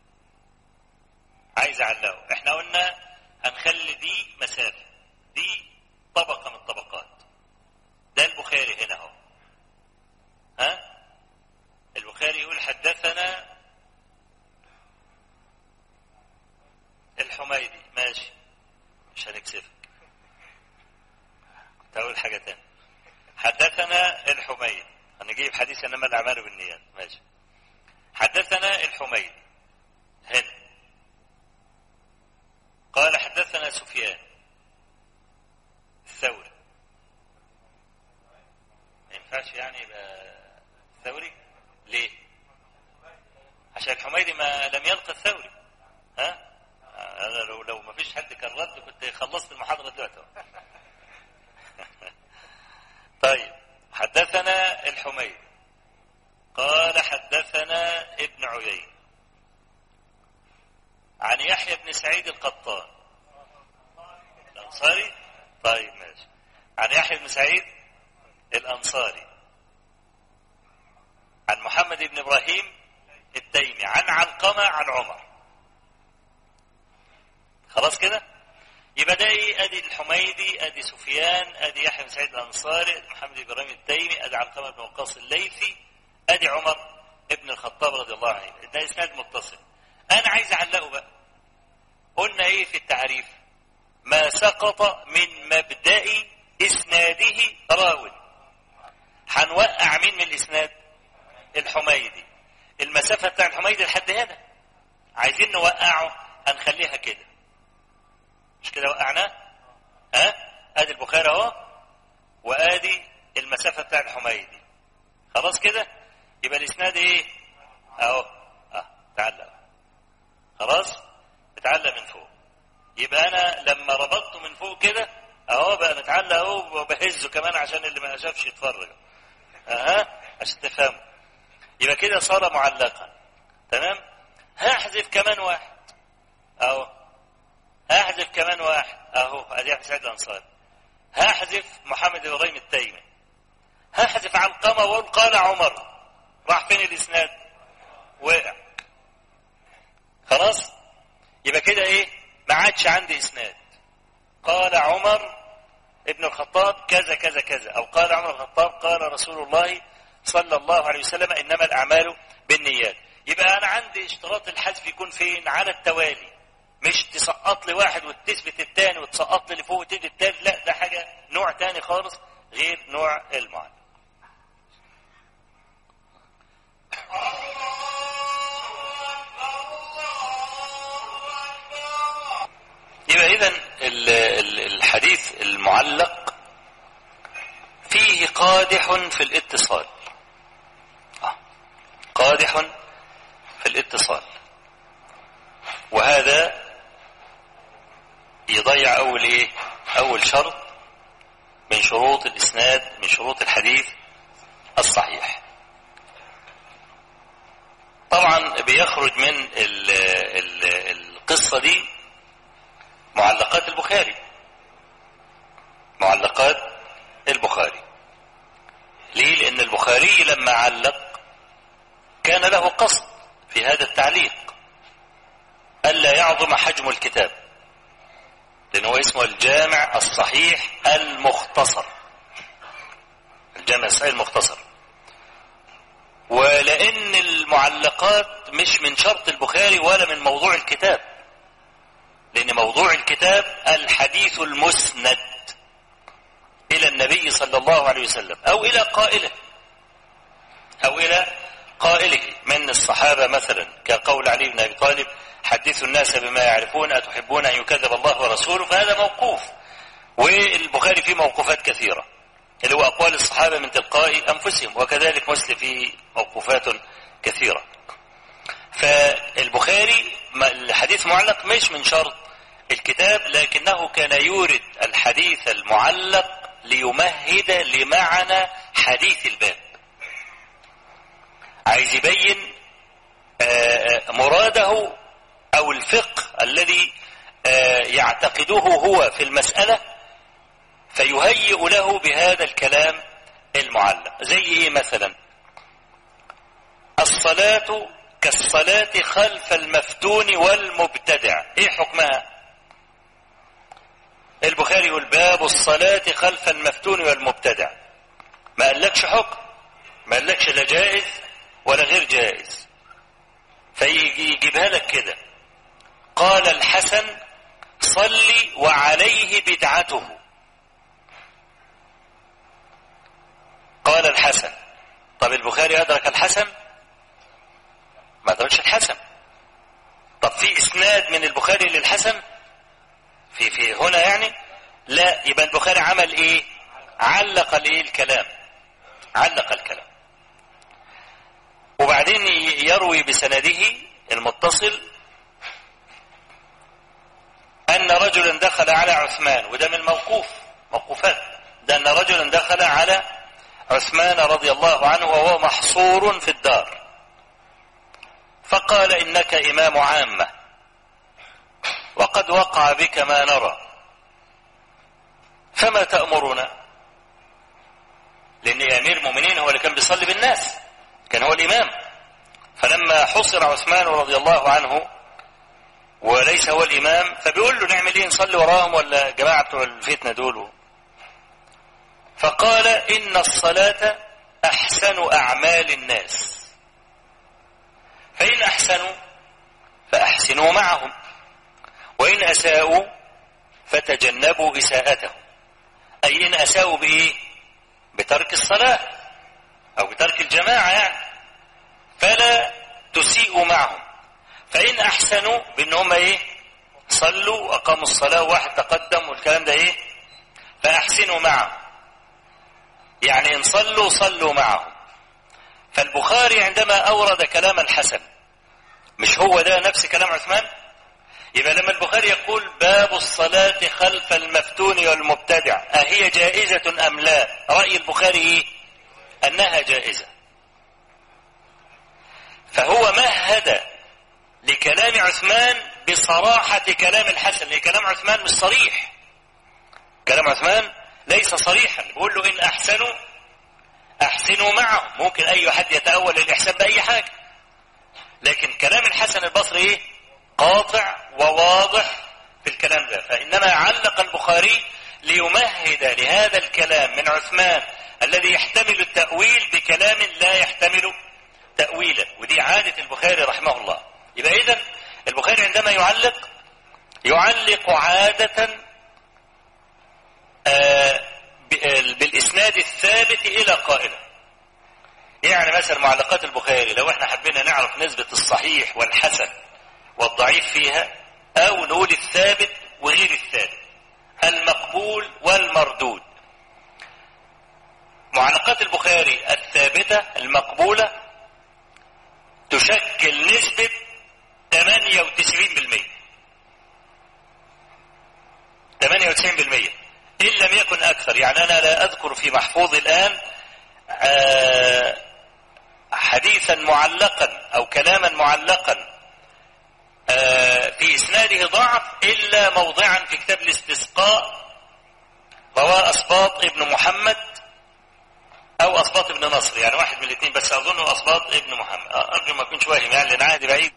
عايز اعلقه احنا قلنا هنخلي دي مسافه دي طبقه من الطبقات ده البخاري هنا اهو ها البخاري يقول حدثنا الحميدي ماشي مش هنكسفك كنت اقول حاجه تانية حدثنا الحميدي هنجيب حديث انما الاعمال بالنيات ماشي حدثنا الحميدي هنا قال حدثنا سفيان الثوري ما ينفعش يعني يبقى الثوري ليه عشان الحميدي ما لم يلقى الثوري ها انا لو لو ما فيش حد كان رد كنت خلصت المحاضره دلوقتي طيب حدثنا الحميدي قال حدثنا ابن عيين عن يحيى بن سعيد القطان الأنصاري طيب ماشي عن يحيى بن سعيد الأنصاري عن محمد بن إبراهيم التيمي عن علقمة عن عمر خلاص كده يبقى ده ايه ادي الحميدي ادي سفيان ادي يحيى بن سعيد الانصاري ادي محمد بن ابراهيم التيمي ادي علقمه بن وقاص الليثي ادي عمر ابن الخطاب رضي الله عنه ده اسناد متصل انا عايز اعلقه بقى قلنا ايه في التعريف ما سقط من مبدأ اسناده راو هنوقع مين من الاسناد الحميدي المسافة بتاع الحميدي لحد هنا عايزين نوقعه هنخليها كده مش كده وقعناه ها ادي البخاري اهو وادي المسافة بتاع الحميدي خلاص كده يبقى الاسناد ايه اهو اه تعلق خلاص بتعلق من فوق يبقى انا لما ربطته من فوق كده اهو بقى متعلق اهو وبهزه كمان عشان اللي ما شافش يتفرج اها عشان تفهموا يبقى كده صار معلقا تمام هحذف كمان واحد اهو هحذف كمان واحد اهو ادي احمد سعيد الانصاري هحذف محمد بن ابراهيم التيمي هحذف علقمه واقول قال عمر راح فين الاسناد وقع خلاص يبقى كده ايه ما عادش عندي اسناد قال عمر ابن الخطاب كذا كذا كذا او قال عمر الخطاب قال رسول الله صلى الله عليه وسلم انما الاعمال بالنيات يبقى انا عندي اشتراط الحذف يكون فين على التوالي مش تسقط لي واحد وتثبت الثاني وتسقط لي اللي فوق وتدي الثالث لا ده حاجه نوع ثاني خالص غير نوع المعنى يبقى اذا الحديث المعلق فيه قادح في الاتصال آه. قادح في الاتصال وهذا يضيع اول ايه اول شرط من شروط الاسناد من شروط الحديث الصحيح طبعا بيخرج من ال ال القصة دي معلقات البخاري معلقات البخاري ليه لان البخاري لما علق كان له قصد في هذا التعليق ألا يعظم حجم الكتاب لأن هو اسمه الجامع الصحيح المختصر الجامع الصحيح المختصر ولأن المعلقات مش من شرط البخاري ولا من موضوع الكتاب لأن موضوع الكتاب الحديث المسند إلى النبي صلى الله عليه وسلم أو إلى قائله أو إلى قائله من الصحابة مثلا كقول علي بن أبي طالب حدثوا الناس بما يعرفون أتحبون أن يكذب الله ورسوله فهذا موقوف والبخاري فيه موقوفات كثيرة اللي هو أقوال الصحابة من تلقاء أنفسهم وكذلك مسلم فيه موقوفات كثيرة فالبخاري الحديث معلق مش من شرط الكتاب لكنه كان يورد الحديث المعلق ليمهد لمعنى حديث الباب عايز يبين مراده او الفقه الذي يعتقده هو في المسألة فيهيئ له بهذا الكلام المعلق زي ايه مثلا الصلاة كالصلاة خلف المفتون والمبتدع ايه حكمها البخاري يقول باب الصلاة خلف المفتون والمبتدع ما قالكش حكم ما قالكش لا جائز ولا غير جائز فيجي يجيبها لك كده قال الحسن صلي وعليه بدعته قال الحسن طب البخاري أدرك الحسن ما أدركش الحسن طب في إسناد من البخاري للحسن في في هنا يعني لا يبقى البخاري عمل ايه علق الايه الكلام علق الكلام وبعدين يروي بسنده المتصل ان رجلا دخل على عثمان وده من موقوف موقوفات ده ان رجلا دخل على عثمان رضي الله عنه وهو محصور في الدار فقال انك امام عامه وقد وقع بك ما نرى فما تأمرنا لأن أمير المؤمنين هو اللي كان بيصلي بالناس كان هو الإمام فلما حصر عثمان رضي الله عنه وليس هو الإمام فبيقول له نعمل إيه نصلي وراهم ولا جماعة بتوع الفتنة دول فقال إن الصلاة أحسن أعمال الناس فإن أحسنوا فأحسنوا معهم وإن أساءوا فتجنبوا إساءتهم أي إن أساءوا بإيه بترك الصلاة أو بترك الجماعة يعني فلا تسيئوا معهم فإن أحسنوا بأن هم إيه صلوا وأقاموا الصلاة وواحد تقدم والكلام ده إيه فأحسنوا معهم يعني إن صلوا صلوا معهم فالبخاري عندما أورد كلام الحسن مش هو ده نفس كلام عثمان يبقى لما البخاري يقول باب الصلاة خلف المفتون والمبتدع أهي جائزة أم لا رأي البخاري إيه؟ أنها جائزة فهو مهد لكلام عثمان بصراحة كلام الحسن لأن كلام عثمان مش صريح كلام عثمان ليس صريحا بيقول له إن أحسنوا أحسنوا معهم ممكن أي حد يتأول الإحسان بأي حاجة لكن كلام الحسن البصري إيه؟ قاطع وواضح في الكلام ده فإنما علق البخاري ليمهد لهذا الكلام من عثمان الذي يحتمل التأويل بكلام لا يحتمل تأويلا ودي عادة البخاري رحمه الله يبقى إذا البخاري عندما يعلق يعلق عادة آه بالإسناد الثابت إلى قائله يعني مثلا معلقات البخاري لو احنا حبينا نعرف نسبة الصحيح والحسن والضعيف فيها او نقول الثابت وغير الثابت المقبول والمردود معلقات البخاري الثابتة المقبولة تشكل نسبة 98% 98% إن لم يكن أكثر يعني أنا لا أذكر في محفوظي الآن حديثا معلقا أو كلاما معلقا في إسناده ضعف إلا موضعا في كتاب الاستسقاء رواه أسباط ابن محمد أو أسباط ابن نصر يعني واحد من الاثنين بس أظنه أسباط ابن محمد أرجو ما أكونش واهم يعني لأن عهدي بعيد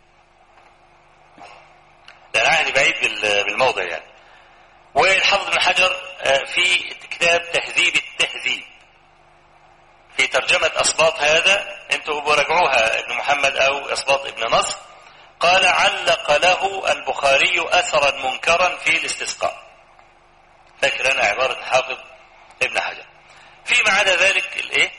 لأن عهدي بعيد بالموضع يعني والحافظ ابن حجر في كتاب تهذيب التهذيب في ترجمة أسباط هذا انتوا براجعوها ابن محمد أو أسباط ابن نصر قال علق له البخاري أثرا منكرا في الاستسقاء فاكر أنا عبارة حافظ ابن حجر فيما عدا ذلك الايه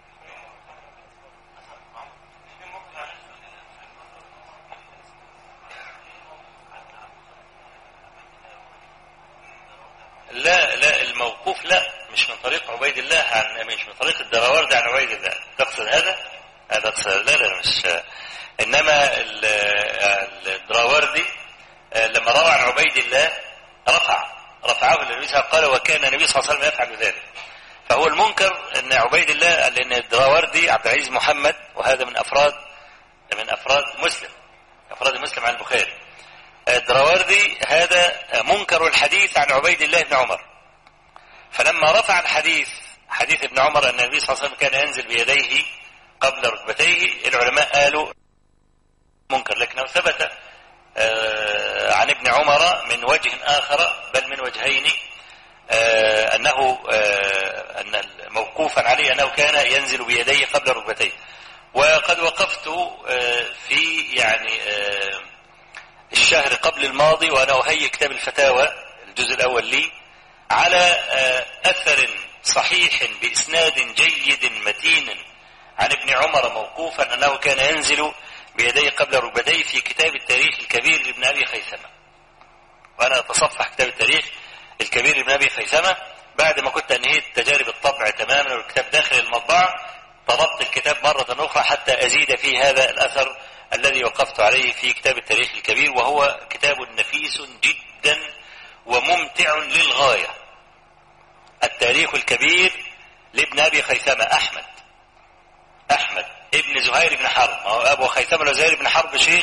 لا لا الموقوف لا مش من طريق عبيد الله عن مش من طريق الدراوردي عن عبيد الله تقصد هذا؟ هذا اقصد لا لا مش انما الدراوردي لما روى عن عبيد الله رفع رفعه للنبي صلى الله عليه وسلم قال وكان النبي صلى الله عليه وسلم يفعل ذلك فهو المنكر ان عبيد الله لان الدراوردي عبد العزيز محمد وهذا من افراد من افراد مسلم افراد مسلم عن البخاري الدراوردي هذا منكر الحديث عن عبيد الله بن عمر فلما رفع الحديث حديث ابن عمر ان النبي صلى الله عليه وسلم كان ينزل بيديه قبل ركبتيه العلماء قالوا منكر لكنه ثبت عن ابن عمر من وجه آخر بل من وجهين أنه أن موقوفا عليه أنه كان ينزل بيديه قبل ركبتيه وقد وقفت في يعني الشهر قبل الماضي وأنا أهيئ كتاب الفتاوى الجزء الأول لي على أثر صحيح بإسناد جيد متين عن ابن عمر موقوفا أنه كان ينزل بيديه قبل ركبتيه في كتاب التاريخ الكبير لابن أبي خيثمة وأنا أتصفح كتاب التاريخ الكبير لابن أبي خيثمة بعد ما كنت أنهيت تجارب الطبع تماما والكتاب داخل المطبعة طلبت الكتاب مرة أخرى حتى أزيد في هذا الأثر الذي وقفت عليه في كتاب التاريخ الكبير وهو كتاب نفيس جدا وممتع للغاية التاريخ الكبير لابن أبي خيثمة أحمد أحمد ابن زهير بن حرب ما هو أبو خيثمة زهير بن حرب شيخ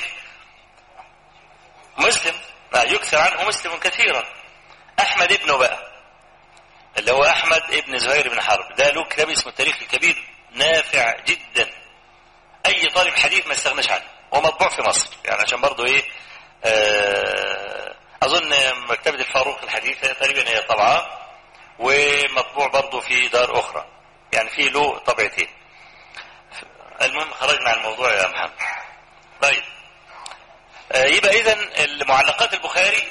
مسلم ما يكثر عنه مسلم كثيرا أحمد ابنه بقى اللي هو أحمد ابن زهير بن حرب ده له كتاب اسمه التاريخ الكبير نافع جدا أي طالب حديث ما يستغناش عنه ومطبوع في مصر يعني عشان برضه إيه آه أظن مكتبة الفاروق الحديثة تقريبا هي طبعة ومطبوع برضه في دار أخرى يعني في له طبعتين المهم خرجنا عن الموضوع يا محمد طيب آه يبقى اذا المعلقات البخاري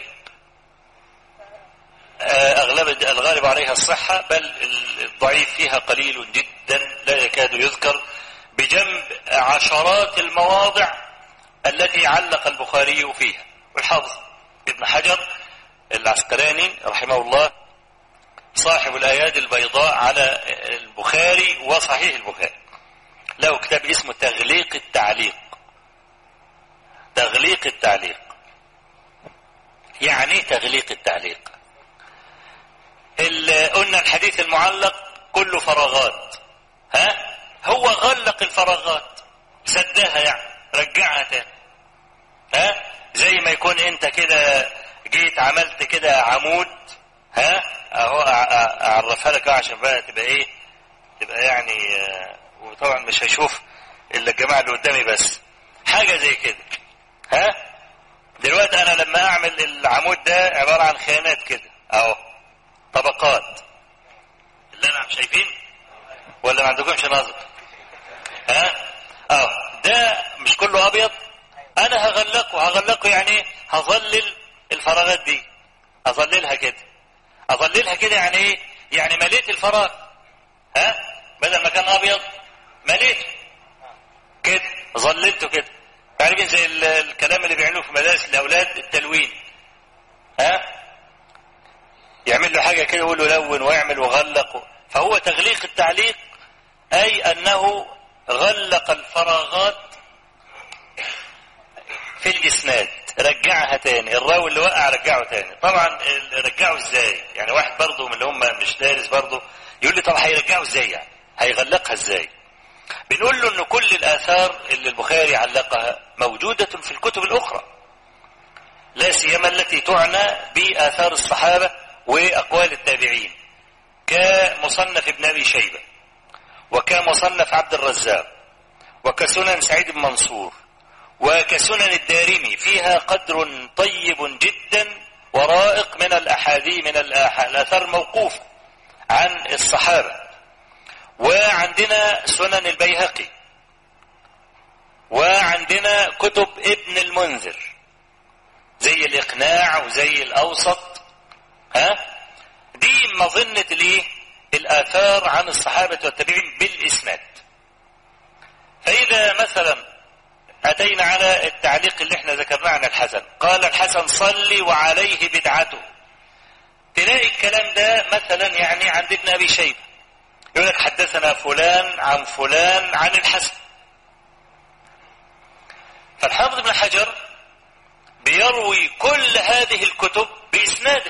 آه اغلب الغالب عليها الصحة بل الضعيف فيها قليل جدا لا يكاد يذكر بجنب عشرات المواضع التي علق البخاري فيها والحافظ ابن حجر العسقلاني رحمه الله صاحب الآيات البيضاء على البخاري وصحيح البخاري له كتاب اسمه تغليق التعليق تغليق التعليق يعني تغليق التعليق قلنا الحديث المعلق كله فراغات ها هو غلق الفراغات سدها يعني رجعها تاني ها زي ما يكون انت كده جيت عملت كده عمود ها اهو اعرفها لك عشان بقى تبقى ايه تبقى يعني آه وطبعا مش هشوف الا الجماعه اللي قدامي بس حاجه زي كده ها دلوقتي انا لما اعمل العمود ده عباره عن خانات كده اهو طبقات اللي انا شايفين ولا ما عندكمش نظر ها اه ده مش كله ابيض انا هغلقه هغلقه يعني هظلل الفراغات دي اظللها كده اظللها كده يعني ايه يعني مليت الفراغ ها بدل ما كان ابيض مليته كده ظللته كده عارفين زي الكلام اللي بيعملوه في مدارس الاولاد التلوين ها يعمل له حاجه كده يقول له لون واعمل وغلق فهو تغليق التعليق اي انه غلق الفراغات في الاسناد رجعها تاني الراوي اللي وقع رجعه تاني طبعا رجعه ازاي يعني واحد برضه من اللي هم مش دارس برضه يقول لي طب هيرجعه ازاي يعني هيغلقها ازاي بنقول له ان كل الاثار اللي البخاري علقها موجودة في الكتب الاخرى لا سيما التي تعنى باثار الصحابة واقوال التابعين كمصنف ابن ابي شيبة وكمصنف عبد الرزاق وكسنن سعيد بن منصور وكسنن الدارمي فيها قدر طيب جدا ورائق من الاحاديث من الاثار الموقوفة عن الصحابة وعندنا سنن البيهقي وعندنا كتب ابن المنذر زي الإقناع وزي الأوسط ها دي مظنة الايه الآثار عن الصحابة والتابعين بالإسناد فإذا مثلا أتينا على التعليق اللي احنا ذكرناه عن الحسن قال الحسن صلي وعليه بدعته تلاقي الكلام ده مثلا يعني عند ابن أبي شيبة يقول لك حدثنا فلان عن فلان عن الحسن فالحافظ ابن حجر بيروي كل هذه الكتب بإسناده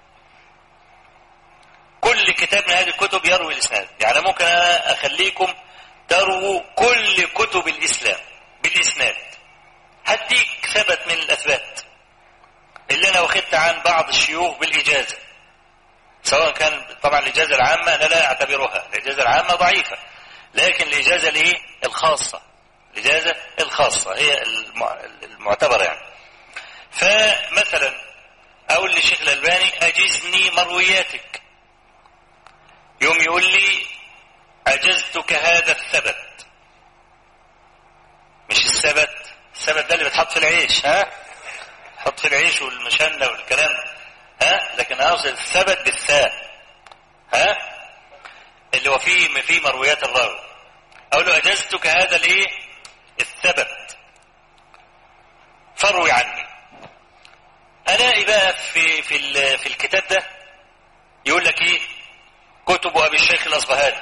كل كتاب من هذه الكتب يروي الإسناد يعني ممكن أخليكم ترووا كل كتب الإسلام بالإسناد هديك ثبت من الأثبات اللي أنا واخدت عن بعض الشيوخ بالإجازة سواء كان طبعا الإجازة العامة أنا لا أعتبرها الإجازة العامة ضعيفة لكن الإجازة الإيه الخاصة الإجازة الخاصة هي المعتبرة يعني فمثلا أقول للشيخ الألباني أجزني مروياتك يوم يقول لي أجزتك هذا الثبت مش الثبت الثبت ده اللي بتحط في العيش ها حط في العيش والمشنة والكلام ها لكن أقصد الثبت بالثاء ها اللي هو فيه في مرويات الراوي أقول له أجزتك هذا الايه الثبت فروي عني الاقي بقى في في في الكتاب ده يقول لك ايه كتب ابي الشيخ الاصبهاني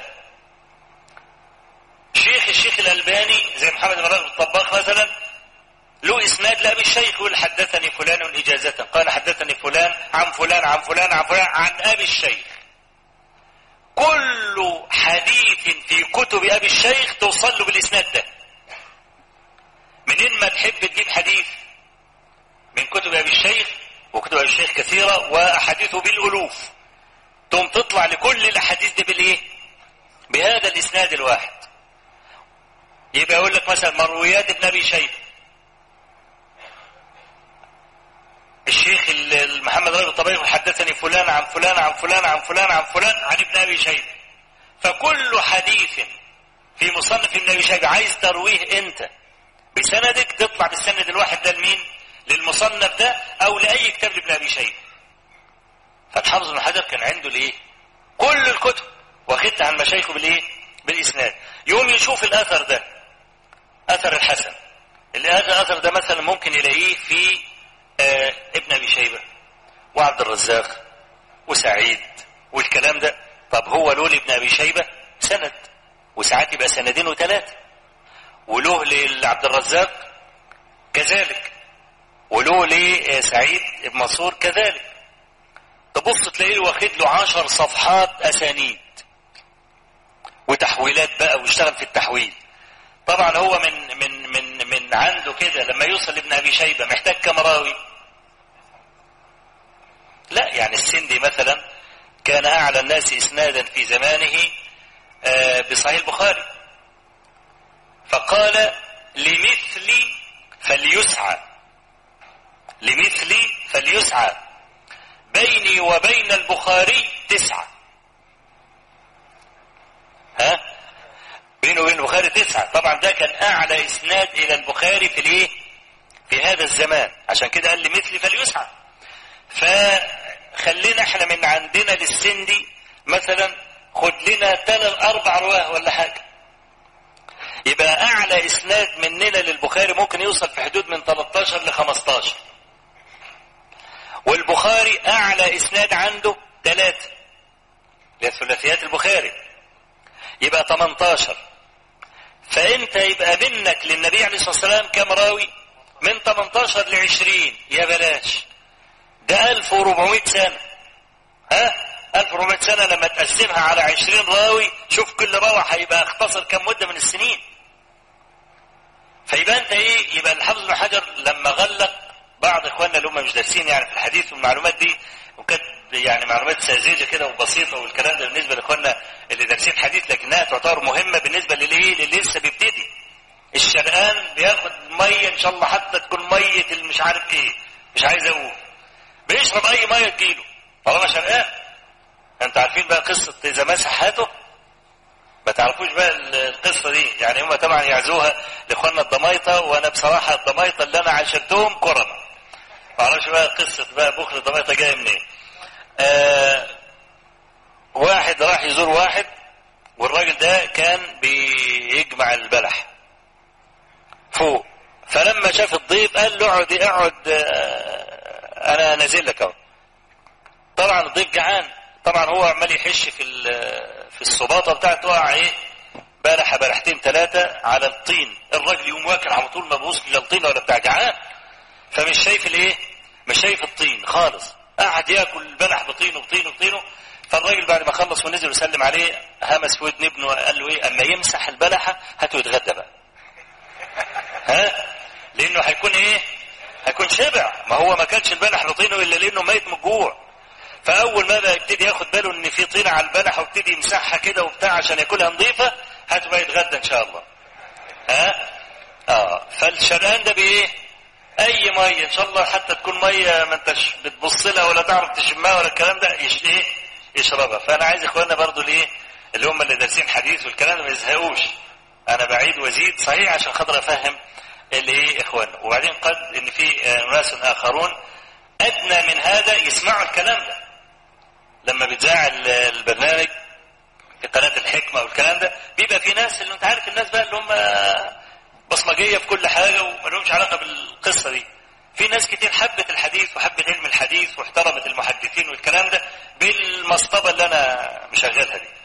شيخ الشيخ الالباني زي محمد بن راشد الطباخ مثلا له اسناد لابي الشيخ يقول حدثني فلان اجازه قال حدثني فلان عن فلان عن فلان عن فلان عن ابي الشيخ كل حديث في كتب ابي الشيخ توصل له بالاسناد ده منين ما تحب تجيب حديث من كتب ابي الشيخ وكتب ابي الشيخ كثيرة واحاديثه بالالوف تقوم تطلع لكل الاحاديث دي بالايه بهذا الاسناد الواحد يبقى يقول لك مثلا مرويات ابن ابي شيبه الشيخ محمد رجب الطبيعي حدثني فلان عن فلان عن فلان عن فلان عن فلان عن ابن ابي شيبه فكل حديث في مصنف ابن ابي شيبه عايز ترويه انت بسندك تطلع بالسند الواحد ده لمين للمصنف ده او لاي كتاب لابن ابي شيبه فالحافظ بن حجر كان عنده الايه كل الكتب واخدها عن مشايخه بالايه بالاسناد يوم يشوف الاثر ده اثر الحسن الاثر ده مثلا ممكن يلاقيه في آه ابن ابي شيبه وعبد الرزاق وسعيد والكلام ده طب هو له لابن ابي شيبه سند وساعات يبقى سندين وثلاثه وله لعبد الرزاق كذلك وله لسعيد بن منصور كذلك تبص تلاقيه واخد له عشر صفحات اسانيد وتحويلات بقى واشتغل في التحويل طبعا هو من من من من عنده كده لما يوصل لابن ابي شيبه محتاج كم راوي لا يعني السندي مثلا كان اعلى الناس اسنادا في زمانه بصحيح البخاري فقال لمثلي فليسعى لمثلي فليسعى بيني وبين البخاري تسعة ها بيني وبين البخاري تسعة طبعا ده كان اعلى اسناد الى البخاري في الايه في هذا الزمان عشان كده قال لمثلي فليسعى فخلينا احنا من عندنا للسندي مثلا خد لنا ثلاث اربع رواه ولا حاجه يبقى اعلى اسناد مننا للبخاري ممكن يوصل في حدود من 13 ل 15 والبخاري اعلى اسناد عنده ثلاثة ثلاثيات البخاري يبقى 18 فانت يبقى منك للنبي عليه الصلاة والسلام كم راوي من 18 ل 20 يا بلاش ده 1400 سنة ها 1400 سنة لما تقسمها على 20 راوي شوف كل راوي هيبقى اختصر كم مدة من السنين فيبقى انت ايه يبقى الحافظ بن حجر لما غلق بعض اخواننا اللي هم مش دارسين يعني في الحديث والمعلومات دي وكانت يعني معلومات ساذجه كده وبسيطه والكلام ده بالنسبه لاخواننا اللي دارسين حديث لكنها تعتبر مهمه بالنسبه للايه للي لسه بيبتدي الشرقان بياخد ميه ان شاء الله حتى تكون ميه المش عارف ايه مش عايز اقول بيشرب اي ميه تجيله طالما شرقان انت عارفين بقى قصه اذا مسح هاته ما تعرفوش بقى القصة دي يعني هم طبعا يعزوها لاخواننا الضمايطة وانا بصراحة الضمايطة اللي انا عاشرتهم كرم معرفش بقى قصة بقى بكرة الضمايطة جاية منين آه واحد راح يزور واحد والراجل ده كان بيجمع البلح فوق فلما شاف الضيف قال له اقعد اقعد آه انا نازل لك اهو طبعا الضيف جعان طبعا هو عمال يحش في في الصباطه بتاعته وقع ايه بلحه بلحتين ثلاثه على الطين الراجل يقوم واكل على طول ما بيبص لا الطين ولا بتاع جعان فمش شايف الايه مش شايف الطين خالص قعد ياكل البلح بطينه بطينه بطينه فالراجل بعد ما خلص ونزل وسلم عليه همس في ودن ابنه وقال له ايه اما يمسح البلحه هاته يتغدى بقى ها لانه هيكون ايه هيكون شبع ما هو ما كانش البلح بطينه الا لانه ميت من الجوع فاول ما بقى يبتدي ياخد باله ان في طينه على البلح ويبتدي يمسحها كده وبتاع عشان ياكلها نظيفه هاته بقى يتغدى ان شاء الله ها اه فالشرقان ده بايه اي ميه ان شاء الله حتى تكون ميه ما انتش بتبص لها ولا تعرف تشمها ولا الكلام ده يش ايه يشربها فانا عايز اخواننا برضو ليه اللي هم اللي دارسين حديث والكلام ده ما يزهقوش انا بعيد وازيد صحيح عشان خاطر افهم اللي ايه اخواننا وبعدين قد ان في ناس اخرون ادنى من هذا يسمعوا الكلام ده لما بيتذاع البرنامج في قناة الحكمة والكلام ده بيبقى في ناس اللي انت عارف الناس بقى اللي هم بصمجية في كل حاجة وما لهمش علاقة بالقصة دي في ناس كتير حبت الحديث وحبت علم الحديث واحترمت المحدثين والكلام ده بالمصطبة اللي انا مشغلها دي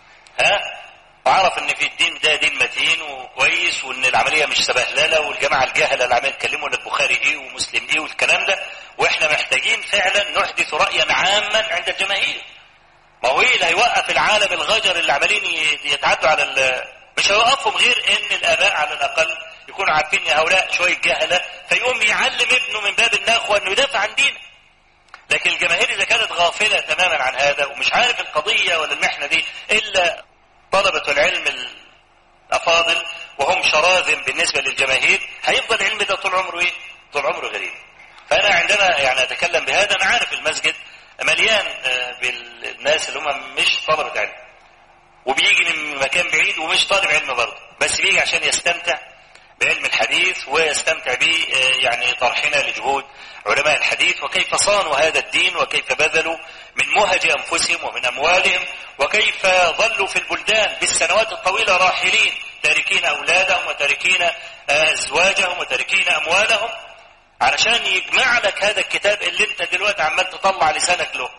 ها وعرف ان في الدين ده دين متين وكويس وان العملية مش سبهللة والجماعة الجهلة اللي عمال يتكلموا البخاري ايه ومسلم ايه والكلام ده واحنا محتاجين فعلا نحدث رأيا عاما عند الجماهير ما هو ايه اللي هيوقف العالم الغجر اللي عمالين يتعدوا على مش هيوقفهم غير ان الاباء على الاقل يكونوا عارفين ان هؤلاء شويه جهله فيقوم يعلم ابنه من باب النخوه انه يدافع عن دينه لكن الجماهير اذا كانت غافله تماما عن هذا ومش عارف القضيه ولا المحنه دي الا طلبه العلم الافاضل وهم شراذم بالنسبه للجماهير هيفضل العلم ده طول عمره ايه؟ طول عمره غريب. فانا عندما يعني اتكلم بهذا انا عارف المسجد مليان بالناس اللي هم مش طلبه علم. وبيجي من مكان بعيد ومش طالب علم برضه بس بيجي عشان يستمتع بعلم الحديث ويستمتع به يعني طرحنا لجهود علماء الحديث وكيف صانوا هذا الدين وكيف بذلوا من مهج انفسهم ومن اموالهم وكيف ظلوا في البلدان بالسنوات الطويله راحلين تاركين اولادهم وتاركين ازواجهم وتاركين اموالهم علشان يجمع لك هذا الكتاب اللي انت دلوقتي عمال تطلع لسانك له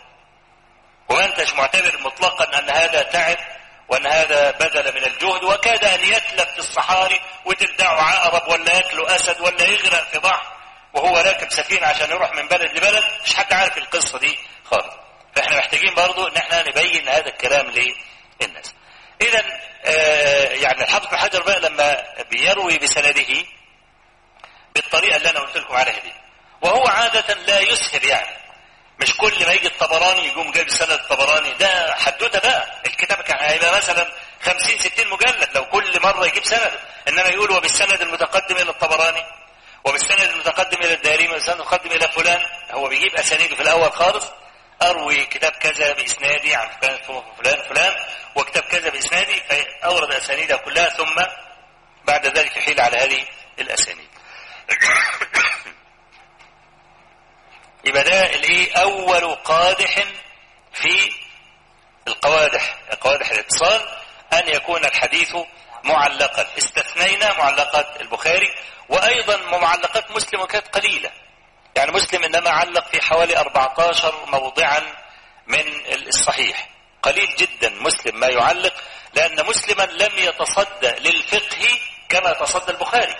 وما انتش معتبر مطلقا ان هذا تعب وان هذا بذل من الجهد وكاد ان يتلف في الصحاري وتلدعه عقرب ولا ياكله اسد ولا يغرق في بحر وهو راكب سفينه عشان يروح من بلد لبلد مش حد عارف القصه دي خالص فاحنا محتاجين برضو ان احنا نبين هذا الكلام للناس اذا آه يعني الحافظ بن حجر بقى لما بيروي بسنده بالطريقه اللي انا قلت لكم عليها دي وهو عاده لا يسهر يعني مش كل ما يجي الطبراني يقوم جايب سند الطبراني ده حدوته بقى الكتاب كان هيبقى مثلا 50 60 مجلد لو كل مره يجيب سند انما يقول وبالسند المتقدم الى الطبراني وبالسند المتقدم الى الدارمي والسند المتقدم الى فلان هو بيجيب اسانيده في الاول خالص اروي كتاب كذا باسنادي عن فلان فلان فلان وكتاب كذا باسنادي فاورد اسانيدها كلها ثم بعد ذلك يحيل على هذه الاسانيد يبقى ده الايه اول قادح في القوادح قوادح الاتصال ان يكون الحديث معلقا استثنينا معلقات البخاري وايضا معلقات مسلم كانت قليله يعني مسلم انما علق في حوالي 14 موضعا من الصحيح قليل جدا مسلم ما يعلق لان مسلما لم يتصدى للفقه كما تصدى البخاري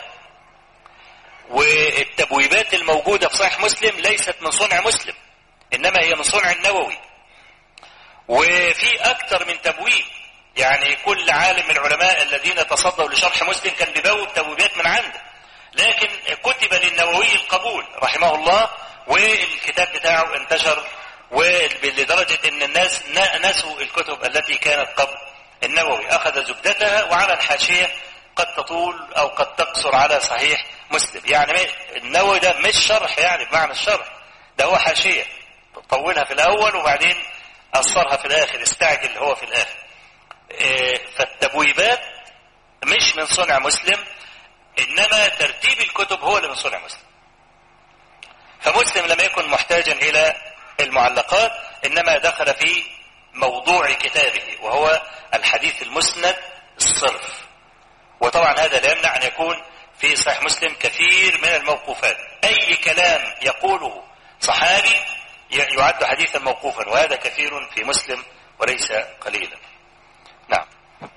والتبويبات الموجودة في صحيح مسلم ليست من صنع مسلم إنما هي من صنع النووي وفي أكثر من تبويب يعني كل عالم من العلماء الذين تصدوا لشرح مسلم كان بيبوب تبويبات من عنده لكن كتب للنووي القبول رحمه الله والكتاب بتاعه انتشر ولدرجة ان الناس نسوا الكتب التي كانت قبل النووي اخذ زبدتها وعلى الحاشية قد تطول او قد تقصر على صحيح مسلم يعني النووي ده مش شرح يعني بمعنى الشرح ده هو حاشية طولها في الاول وبعدين قصرها في الاخر استعجل هو في الاخر فالتبويبات مش من صنع مسلم إنما ترتيب الكتب هو اللي من صنع مسلم فمسلم لم يكن محتاجا إلى المعلقات إنما دخل في موضوع كتابه وهو الحديث المسند الصرف وطبعا هذا لا يمنع أن يكون في صحيح مسلم كثير من الموقوفات أي كلام يقوله صحابي يعد حديثا موقوفا وهذا كثير في مسلم وليس قليلا نعم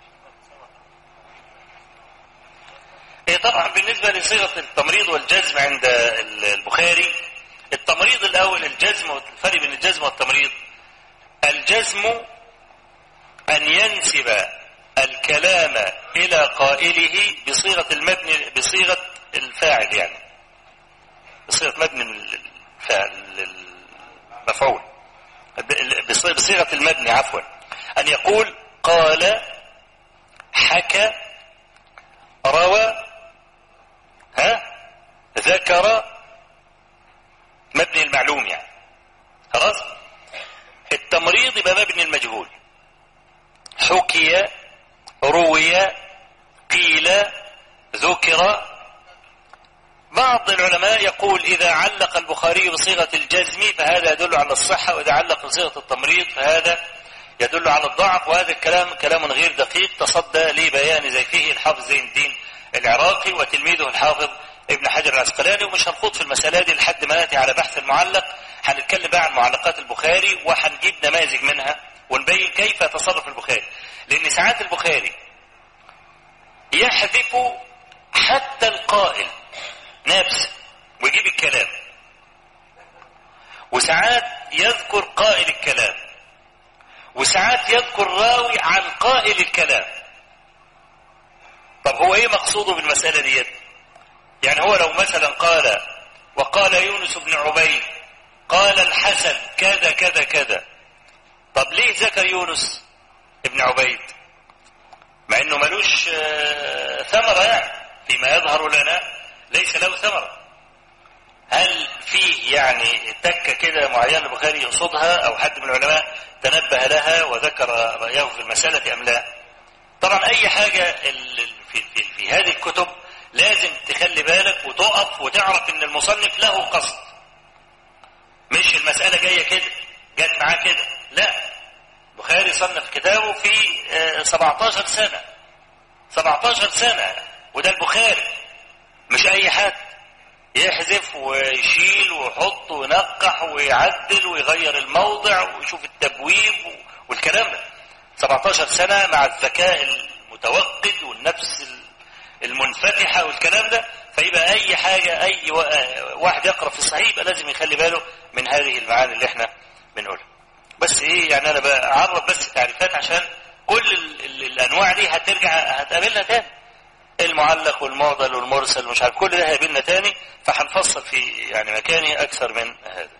إيه طبعا بالنسبة لصيغة التمريض والجزم عند البخاري التمريض الأول الجزم الفرق بين الجزم والتمريض الجزم أن ينسب الكلام إلى قائله بصيغة المبني بصيغة الفاعل يعني بصيغة مبني الفاعل المفعول بصيغة المبني عفوا أن يقول قال حكى روى ها ذكر مبني المعلوم يعني خلاص التمريض يبقى مبني المجهول حكي روي قيل ذكر بعض العلماء يقول إذا علق البخاري بصيغة الجزم فهذا يدل على الصحة وإذا علق بصيغة التمريض فهذا يدل على الضعف وهذا الكلام كلام غير دقيق تصدى لبيان زي فيه الحافظ زين الدين العراقي وتلميذه الحافظ ابن حجر العسقلاني ومش هنخوض في المسألة دي لحد ما نأتي على بحث المعلق هنتكلم بقى عن معلقات البخاري وهنجيب نماذج منها ونبين كيف يتصرف البخاري لأن ساعات البخاري يحذف حتى القائل نفسه ويجيب الكلام وساعات يذكر قائل الكلام وساعات يذكر راوي عن قائل الكلام طب هو ايه مقصوده بالمسألة ديت يعني هو لو مثلا قال وقال يونس بن عبيد قال الحسن كذا كذا كذا طب ليه ذكر يونس ابن عبيد مع انه ملوش ثمرة يعني فيما يظهر لنا ليس له ثمرة هل فيه يعني تكة كده معينة البخاري يقصدها او حد من العلماء تنبه لها وذكر رأيه في المسألة ام لا طبعا اي حاجة في, في, في هذه الكتب لازم تخلي بالك وتقف وتعرف ان المصنف له قصد مش المسألة جاية كده جت معاه كده لا البخاري صنف كتابه في 17 سنة 17 سنة وده البخاري مش اي حد يحذف ويشيل ويحط وينقح ويعدل ويغير الموضع ويشوف التبويب والكلام ده 17 سنة مع الذكاء المتوقد والنفس المنفتحة والكلام ده فيبقى اي حاجة اي واحد يقرأ في الصحيح يبقى لازم يخلي باله من هذه المعاني اللي احنا بنقولها بس ايه يعني انا بعرف بس تعريفات عشان كل ال ال الانواع دي هترجع هتقابلنا تاني المعلق والمعضل والمرسل ومش عارف كل ده هيقابلنا تاني فهنفصل في يعني مكاني اكثر من هذا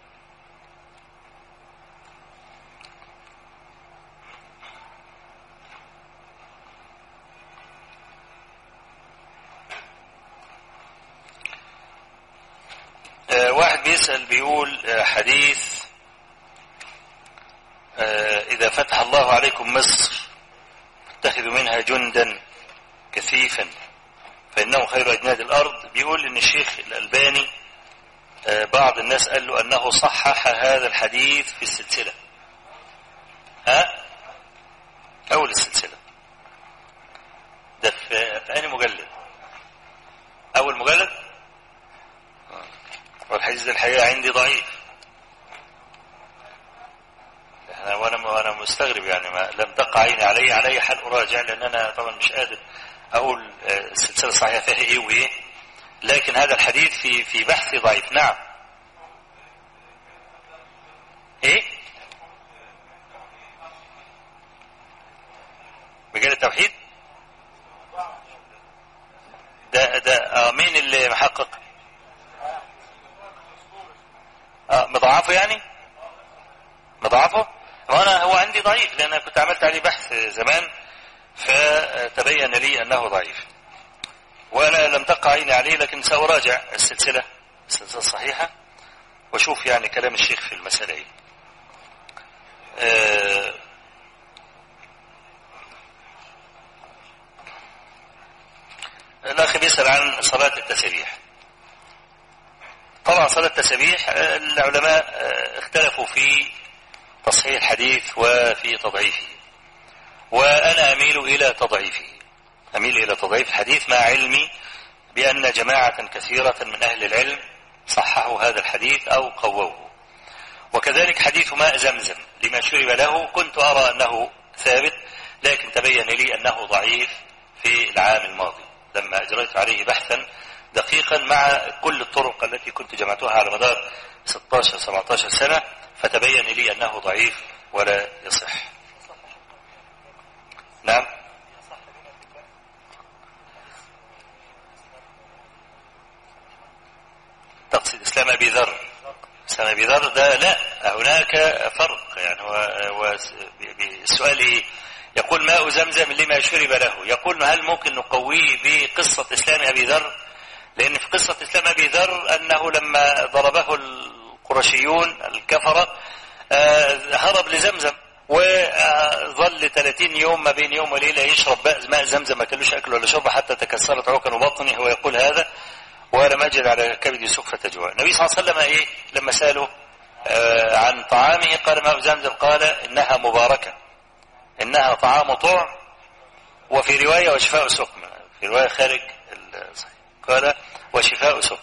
آه واحد بيسأل بيقول آه حديث آه إذا فتح الله عليكم مصر اتخذوا منها جندا كثيفا فإنه خير أجناد الأرض بيقول إن الشيخ الألباني بعض الناس قال له أنه صحح هذا الحديث في السلسلة ها أول السلسلة ده في, في أي مجلد أول مجلد والحديث ده الحقيقة عندي ضعيف وانا وانا مستغرب يعني ما لم تقع عيني علي على اي حال اراجع لان انا طبعا مش قادر اقول السلسله الصحيحه فيها ايه وايه لكن هذا الحديث في في بحثي ضعيف نعم ايه مجال التوحيد ده ده آه مين اللي محقق آه مضاعفه يعني مضاعفه وانا هو عندي ضعيف لان انا كنت عملت عليه بحث زمان فتبين لي انه ضعيف وانا لم تقع عيني عليه لكن ساراجع السلسله السلسله الصحيحه واشوف يعني كلام الشيخ في المساله ايه أخي بيسأل عن صلاة التسبيح طبعا صلاة التسبيح العلماء اختلفوا في تصحيح الحديث وفي تضعيفه وأنا أميل إلى تضعيفه أميل إلى تضعيف الحديث مع علمي بأن جماعة كثيرة من أهل العلم صححوا هذا الحديث أو قووه وكذلك حديث ماء زمزم لما شرب له كنت أرى أنه ثابت لكن تبين لي أنه ضعيف في العام الماضي لما أجريت عليه بحثا دقيقا مع كل الطرق التي كنت جمعتها على مدار 16-17 سنة فتبين لي أنه ضعيف ولا يصح نعم تقصد إسلام أبي ذر إسلام أبي ذر ده لا هناك فرق يعني هو, هو السؤال إيه يقول ماء زمزم لما شرب له يقول هل ممكن نقويه بقصة إسلام أبي ذر لأن في قصة إسلام أبي ذر أنه لما ضربه القرشيون الكفرة هرب لزمزم وظل 30 يوم ما بين يوم وليلة يشرب ماء زمزم ما كلوش أكل ولا شرب حتى تكسرت عوكا بطنه هو يقول هذا ولم أجد على كبد سخفة جوع النبي صلى الله عليه وسلم إيه لما سأله عن طعامه قال ماء زمزم قال إنها مباركة إنها طعام طعم وفي رواية وشفاء سقم في رواية خارج الصحيح قال وشفاء سقم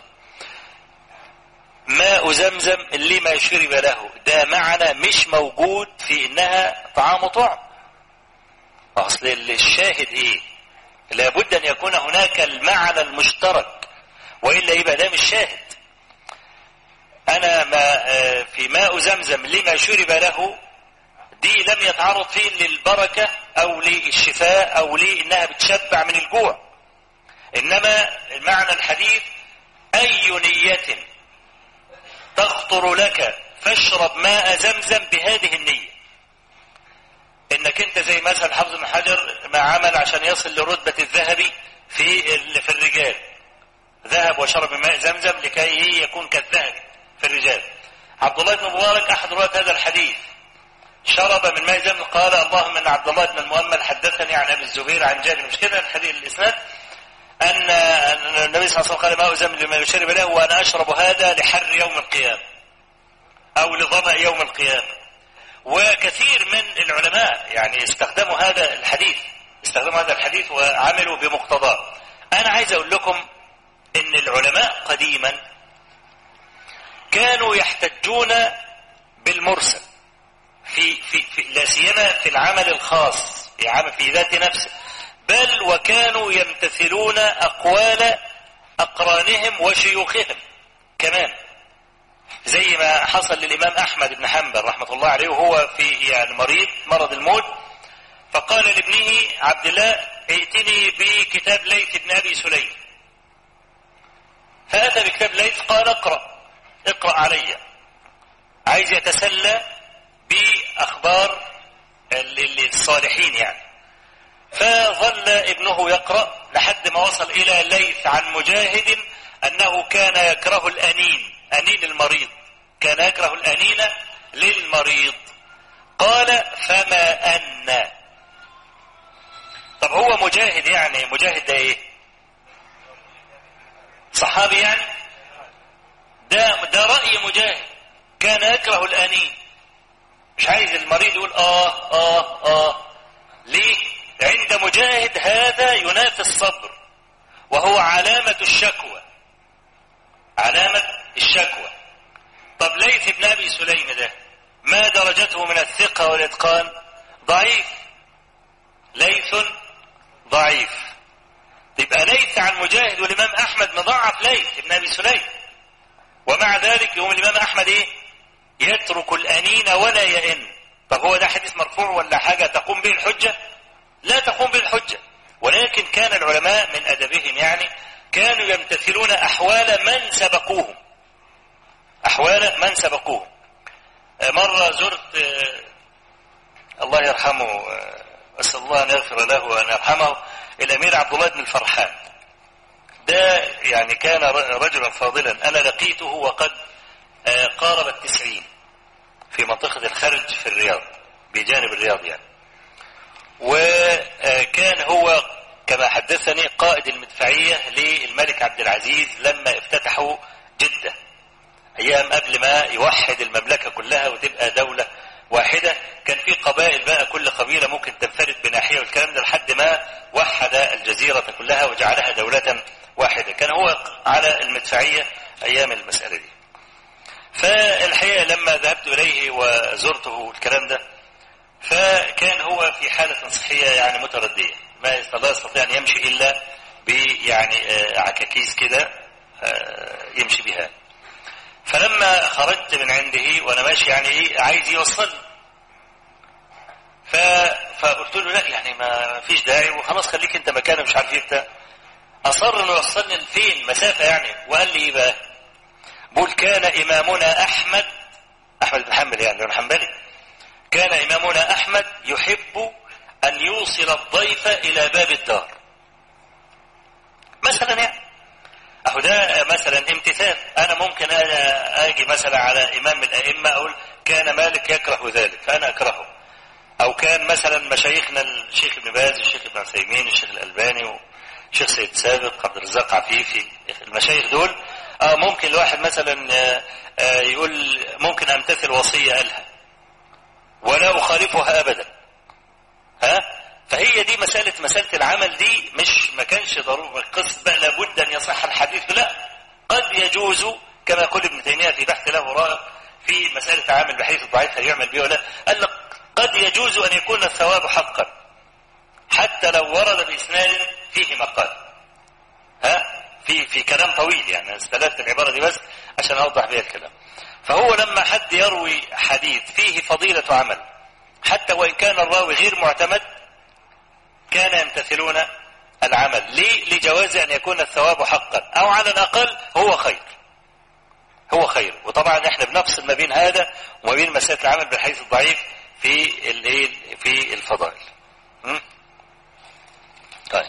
ماء زمزم اللي ما شرب له ده معنى مش موجود في انها طعام طعم اصل الشاهد ايه لابد ان يكون هناك المعنى المشترك والا يبقى ده مش شاهد انا ما في ماء زمزم لما شرب له دي لم يتعرض فيه للبركة او للشفاء او لانها بتشبع من الجوع انما معنى الحديث اي نية تخطر لك فاشرب ماء زمزم بهذه النية انك انت زي مثلا حافظ بن حجر ما عمل عشان يصل لرتبة الذهب في في الرجال ذهب وشرب ماء زمزم لكي يكون كالذهب في الرجال عبد الله بن مبارك احد رواة هذا الحديث شرب من ماء زمزم قال اللهم ان عبد الله بن المؤمل حدثني عن ابي الزبير عن جابر مش كده الحديث الاسناد أن النبي صلى الله عليه وسلم قال ماء زمزم لما يشرب له وأنا أشرب هذا لحر يوم القيامة أو لظمأ يوم القيامة وكثير من العلماء يعني استخدموا هذا الحديث استخدموا هذا الحديث وعملوا بمقتضاه أنا عايز أقول لكم إن العلماء قديما كانوا يحتجون بالمرسل في في, في لا سيما في العمل الخاص في عمل في ذات نفسه بل وكانوا يمتثلون أقوال أقرانهم وشيوخهم كمان زي ما حصل للإمام أحمد بن حنبل رحمة الله عليه وهو في يعني مريض مرض الموت فقال لابنه عبد الله ائتني بكتاب ليث بن أبي سليم فأتى بكتاب ليث قال اقرأ اقرأ علي عايز يتسلى بأخبار الصالحين يعني فظل ابنه يقرأ لحد ما وصل إلى ليث عن مجاهد أنه كان يكره الأنين أنين المريض كان يكره الأنين للمريض قال فما أن طب هو مجاهد يعني مجاهد ده ايه صحابي يعني ده ده رأي مجاهد كان يكره الأنين مش عايز المريض يقول آه آه آه ليه عند مجاهد هذا ينافي الصبر وهو علامة الشكوى علامة الشكوى طب ليث بن أبي سليم ده ما درجته من الثقة والإتقان ضعيف ليث ضعيف يبقى ليث عن مجاهد والإمام أحمد مضاعف ليث بن أبي سليم ومع ذلك يوم الإمام أحمد إيه يترك الأنين ولا يئن طب هو ده حديث مرفوع ولا حاجة تقوم به الحجة لا تقوم به الحجة ولكن كان العلماء من أدبهم يعني كانوا يمتثلون أحوال من سبقوهم أحوال من سبقوهم مرة زرت الله يرحمه أسأل الله أن يغفر له وأن يرحمه الأمير عبد الله بن الفرحان ده يعني كان رجلا فاضلا أنا لقيته وقد قارب التسعين في منطقة الخرج في الرياض بجانب الرياض يعني وكان هو كما حدثني قائد المدفعية للملك عبد العزيز لما افتتحوا جدة أيام قبل ما يوحد المملكة كلها وتبقى دولة واحدة كان في قبائل بقى كل قبيلة ممكن تنفرد بناحية والكلام ده لحد ما وحد الجزيرة كلها وجعلها دولة واحدة كان هو على المدفعية أيام المسألة دي فالحقيقة لما ذهبت إليه وزرته والكلام ده فكان هو في حالة صحية يعني متردية ما لا يستطيع أن يمشي إلا بيعني عكاكيز كده يمشي بها فلما خرجت من عنده وانا ماشي يعني ايه عايز يوصلني ف... فقلت له لا يعني ما فيش داعي وخلاص خليك انت مكانه مش عارف ايه بتاع اصر انه يوصلني لفين مسافه يعني وقال لي ايه بقى بقول كان امامنا احمد احمد بن حنبل يعني بن حنبلي كان امامنا احمد يحب ان يوصل الضيف الى باب الدار مثلا يعني اهو ده مثلا امتثال انا ممكن انا اجي مثلا على امام من الائمه اقول كان مالك يكره ذلك فانا اكرهه او كان مثلا مشايخنا الشيخ ابن باز الشيخ ابن عثيمين الشيخ الالباني والشيخ سيد سابق عبد الرزاق عفيفي المشايخ دول اه ممكن الواحد مثلا آه آه يقول ممكن امتثل وصيه قالها ولا اخالفها ابدا ها فهي دي مسألة مسألة العمل دي مش ما كانش ضروري القصة بقى لابد أن يصح الحديث لا قد يجوز كما يقول ابن تيمية في بحث له رائع في مسألة عامل بحيث الضعيف هل يعمل به ولا قال لك قد يجوز أن يكون الثواب حقا حتى لو ورد بإسناد فيه مقال ها في في كلام طويل يعني استلفت العبارة دي بس عشان أوضح بها الكلام فهو لما حد يروي حديث فيه فضيلة عمل حتى وإن كان الراوي غير معتمد كان يمتثلون العمل ليه لجواز أن يكون الثواب حقا أو على الأقل هو خير هو خير وطبعا احنا بنفصل ما بين هذا وما بين مسألة العمل بالحيث الضعيف في الايه في الفضائل م? طيب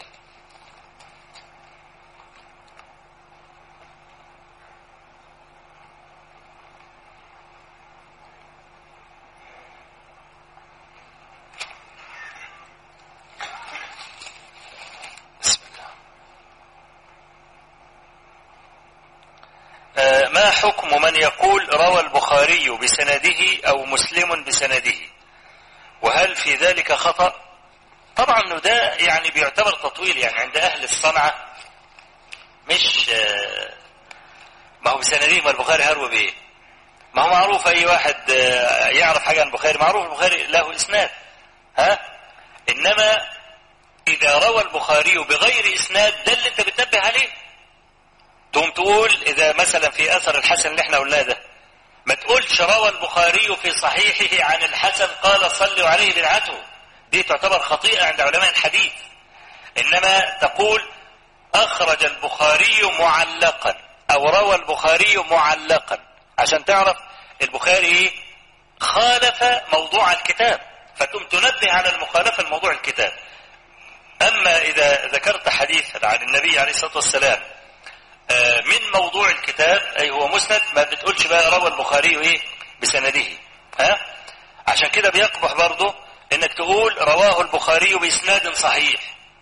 ما حكم من يقول روى البخاري بسنده او مسلم بسنده وهل في ذلك خطأ طبعا ده يعني بيعتبر تطويل يعني عند اهل الصنعة مش ما هو بسنده ما البخاري هروى بايه ما هو معروف اي واحد يعرف حاجة عن البخاري معروف البخاري له اسناد ها انما اذا روى البخاري بغير اسناد ده اللي انت بتنبه عليه تقوم تقول اذا مثلا في اثر الحسن اللي احنا قلناه ده ما تقولش روى البخاري في صحيحه عن الحسن قال صلوا عليه بدعته دي تعتبر خطيئة عند علماء الحديث انما تقول اخرج البخاري معلقا او روى البخاري معلقا عشان تعرف البخاري خالف موضوع الكتاب فتقوم تنبه على المخالفة لموضوع الكتاب اما اذا ذكرت حديثا عن النبي عليه الصلاة والسلام من موضوع الكتاب اي هو مسند ما بتقولش بقى روى البخاري ايه بسنده ها عشان كده بيقبح برضه انك تقول رواه البخاري باسناد صحيح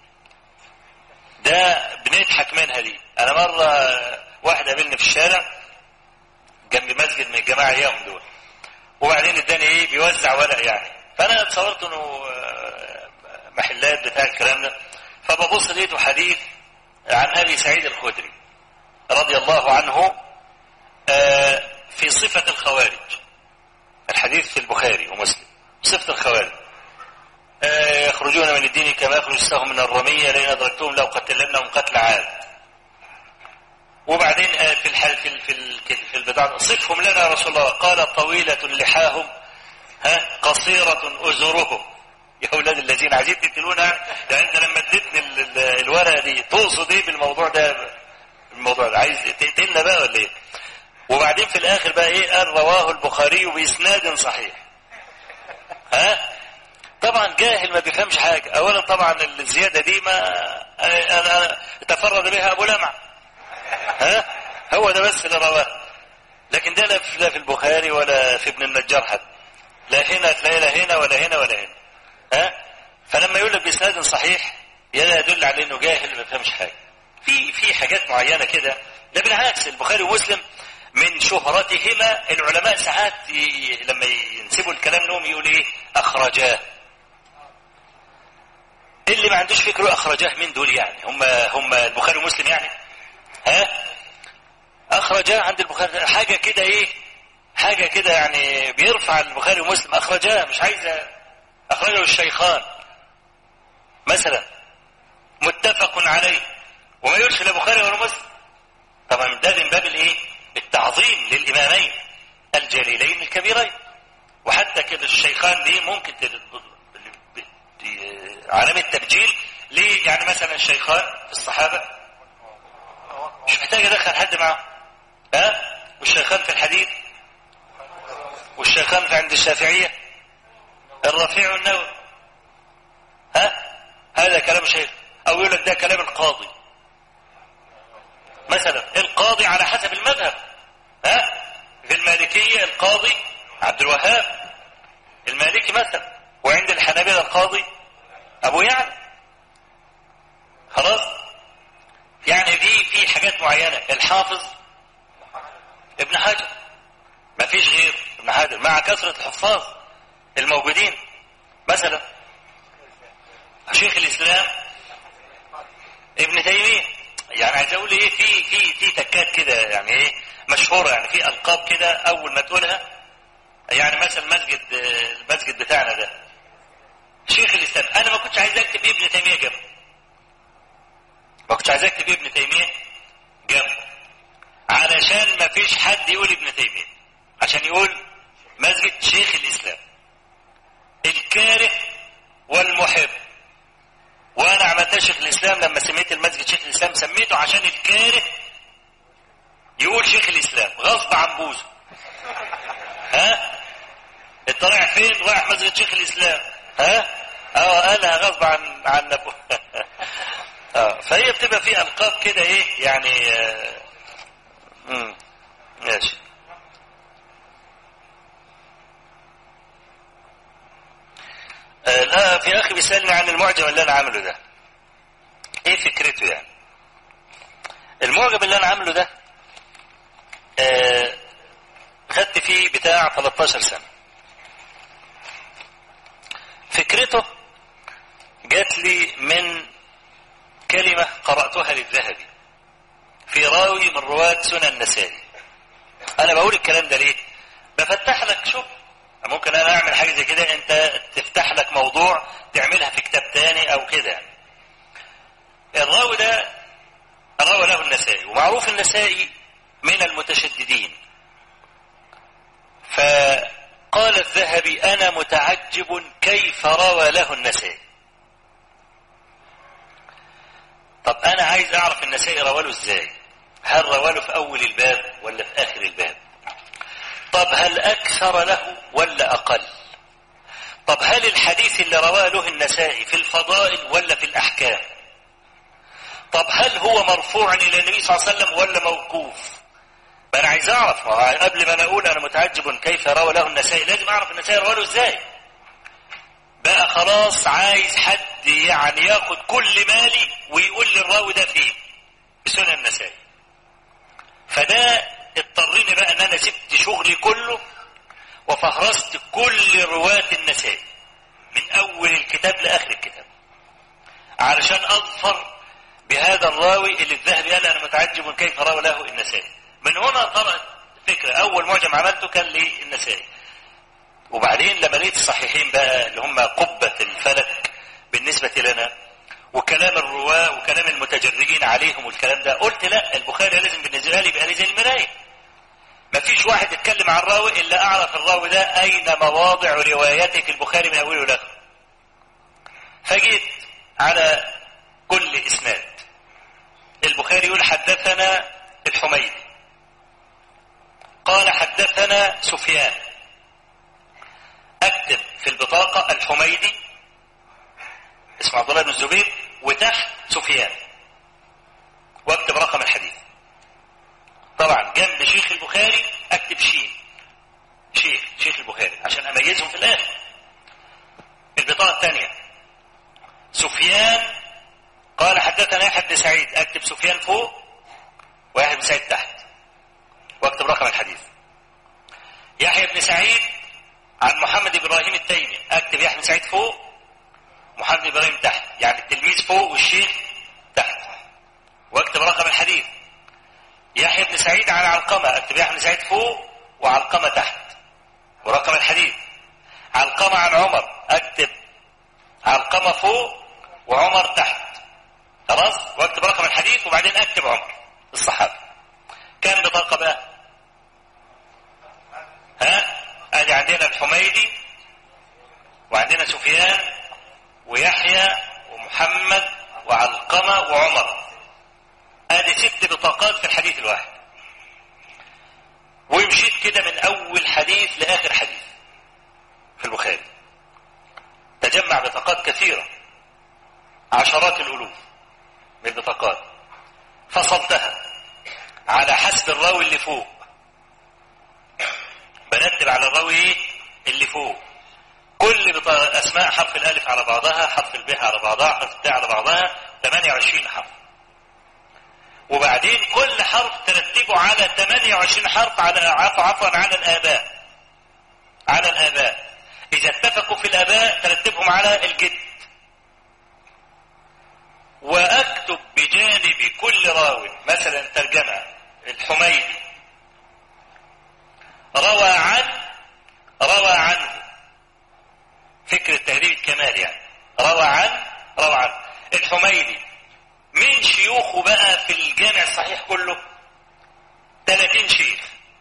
ده بنضحك منها دي انا مرة واحد قابلني في الشارع جنب مسجد من الجماعة اياهم دول وبعدين اداني ايه بيوزع ورق يعني فانا اتصورت انه محلات بتاع الكلام ده فببص لقيته حديث عن ابي سعيد الخدري رضي الله عنه في صفة الخوارج الحديث في البخاري ومسلم صفة الخوارج يخرجون من الدين كما يخرج السهم من الرمية لئن أدركتهم لو قتلنهم قتل عاد وبعدين في الحال في في في البضاعة صفهم لنا يا رسول الله قال طويلة لحاهم ها قصيرة أزرهم يا أولاد الذين عايزين تقتلونا ده أنت لما اديتني الورقة دي تقصد إيه بالموضوع ده الموضوع ده عايز تقتلنا بقى ولا ايه وبعدين في الاخر بقى ايه قال رواه البخاري باسناد صحيح ها طبعا جاهل ما بيفهمش حاجة اولا طبعا الزيادة دي ما انا تفرد بها ابو لمع ها هو ده بس اللي رواه لكن ده لا في البخاري ولا في ابن النجار حتى لا هنا تلاقي لا هنا ولا هنا ولا هنا ها فلما يقول لك باسناد صحيح يدل على انه جاهل ما فهمش حاجه في في حاجات معينه كده ده بالعكس البخاري ومسلم من شهرتهما العلماء ساعات ي... لما ينسبوا الكلام لهم يقول ايه اخرجاه اللي ما عندوش فكره اخرجاه من دول يعني هم هم البخاري ومسلم يعني ها اخرجاه عند البخاري حاجه كده ايه حاجه كده يعني بيرفع البخاري ومسلم اخرجاه مش عايزه اخرجه الشيخان مثلا متفق عليه وما يقولش لا بخاري ولا مسلم طبعا ده من باب الايه التعظيم للامامين الجليلين الكبيرين وحتى كده الشيخان دي ممكن علامة تبجيل ليه يعني مثلا الشيخان في الصحابة مش محتاج ادخل حد معه ها والشيخان في الحديث والشيخان في عند الشافعية الرفيع والنووي ها هذا كلام شيخ او يقول لك ده كلام القاضي مثلا القاضي على حسب المذهب ها في المالكية القاضي عبد الوهاب المالكي مثلا وعند الحنابلة القاضي ابو يعلى خلاص يعني دي في حاجات معينة الحافظ ابن حجر ما فيش غير ابن حجر مع كثرة الحفاظ الموجودين مثلا شيخ الاسلام ابن تيمية يعني عايز اقول ايه في في في تكات كده يعني ايه مشهورة يعني في القاب كده اول ما تقولها يعني مثلا مسجد المسجد بتاعنا ده شيخ الاسلام انا ما كنتش عايز اكتب ابن تيمية جنبه ما كنتش عايز اكتب ابن تيمية جنبه علشان ما فيش حد يقول ابن تيمية عشان يقول مسجد شيخ الاسلام الكاره والمحب وانا عملتها شيخ الاسلام لما سميت المسجد شيخ الاسلام سميته عشان الكاره يقول شيخ الاسلام غصب عن بوزه ها انت رايح فين رايح مسجد شيخ الاسلام ها اه انا غصب عن عن نبو اه فهي بتبقى في القاب كده ايه يعني آه مم. ماشي آه لا في اخي بيسالني عن المعجم اللي انا عامله ده ايه فكرته يعني المعجم اللي انا عامله ده آه خدت فيه بتاع 13 سنة فكرته جات لي من كلمة قرأتها للذهبي في راوي من رواة سنن النسائي انا بقول الكلام ده ليه بفتح لك شوف ممكن انا اعمل حاجة زي كده انت تفتح لك موضوع تعملها في كتاب تاني او كده الراوي ده روى له النسائي ومعروف النسائي من المتشددين فقال الذهبي انا متعجب كيف روى له النسائي طب انا عايز اعرف النسائي روى له ازاي هل روى له في اول الباب ولا في اخر الباب طب هل اكثر له ولا اقل طب هل الحديث اللي رواه له النسائي في الفضائل ولا في الاحكام طب هل هو مرفوع الى النبي صلى الله عليه وسلم ولا موقوف ما انا عايز اعرف قبل ما انا اقول انا متعجب كيف روى له النسائي لازم اعرف النسائي روى له ازاي بقى خلاص عايز حد يعني ياخد كل مالي ويقول لي الراوي ده فين بسنن النسائي فده اضطرني بقى ان انا سبت شغلي كله وفهرست كل رواة النسائي من اول الكتاب لاخر الكتاب علشان اظفر بهذا الراوي اللي الذهبي قال انا متعجب كيف روى له النسائي من هنا طرأت فكرة اول معجم عملته كان للنسائي وبعدين لما لقيت الصحيحين بقى اللي هم قبة الفلك بالنسبة لنا وكلام الرواة وكلام المتجرجين عليهم والكلام ده قلت لا البخاري لازم بالنسبة لي يبقى لي زي المراية مفيش واحد يتكلم عن الراوي الا اعرف الراوي ده اين مواضع روايته في البخاري من اوله لاخره فجيت على كل اسناد البخاري يقول حدثنا الحميدي قال حدثنا سفيان اكتب في البطاقة الحميدي اسمه عبد الله بن الزبير وتحت سفيان واكتب رقم الحديث طبعا جنب شيخ البخاري اكتب شين شيخ شيخ البخاري عشان اميزهم في الاخر البطاقة الثانية سفيان يحيى بن سعيد اكتب سفيان فوق ويحيى بن سعيد تحت واكتب رقم الحديث يحيى بن سعيد عن محمد ابراهيم التيمي اكتب يحيى بن سعيد فوق محمد ابراهيم تحت يعني التلميذ فوق والشيخ تحت واكتب رقم الحديث يحيى بن سعيد عن علقمه اكتب يحيى بن سعيد فوق وعلقمه تحت ورقم الحديث علقمه عن عمر اكتب علقمه فوق وعمر تحت خلاص واكتب رقم الحديث وبعدين اكتب عمر الصحابي كام بطاقه بقى ها ادي عندنا الحميدي وعندنا سفيان ويحيى ومحمد وعلقمة وعمر ادي ست بطاقات في الحديث الواحد ومشيت كده من اول حديث لاخر حديث في البخاري تجمع بطاقات كثيرة عشرات الالوف من البطاقات فصلتها على حسب الراوي اللي فوق برتب على الراوي ايه اللي فوق كل بطا... اسماء حرف الالف على بعضها حرف الب على بعضها حرف التاء على بعضها 28 حرف وبعدين كل حرف ترتبه على 28 حرف على عفوا عفوا على الاباء على الاباء اذا اتفقوا في الاباء ترتبهم على الجد واكتب بجانب كل راو مثلا ترجمه الحميدي روى عن روى عنه فكرة تهذيب الكمال يعني روى عن روى عن الحميدي من شيوخه بقى في الجامع الصحيح كله 30 شيخ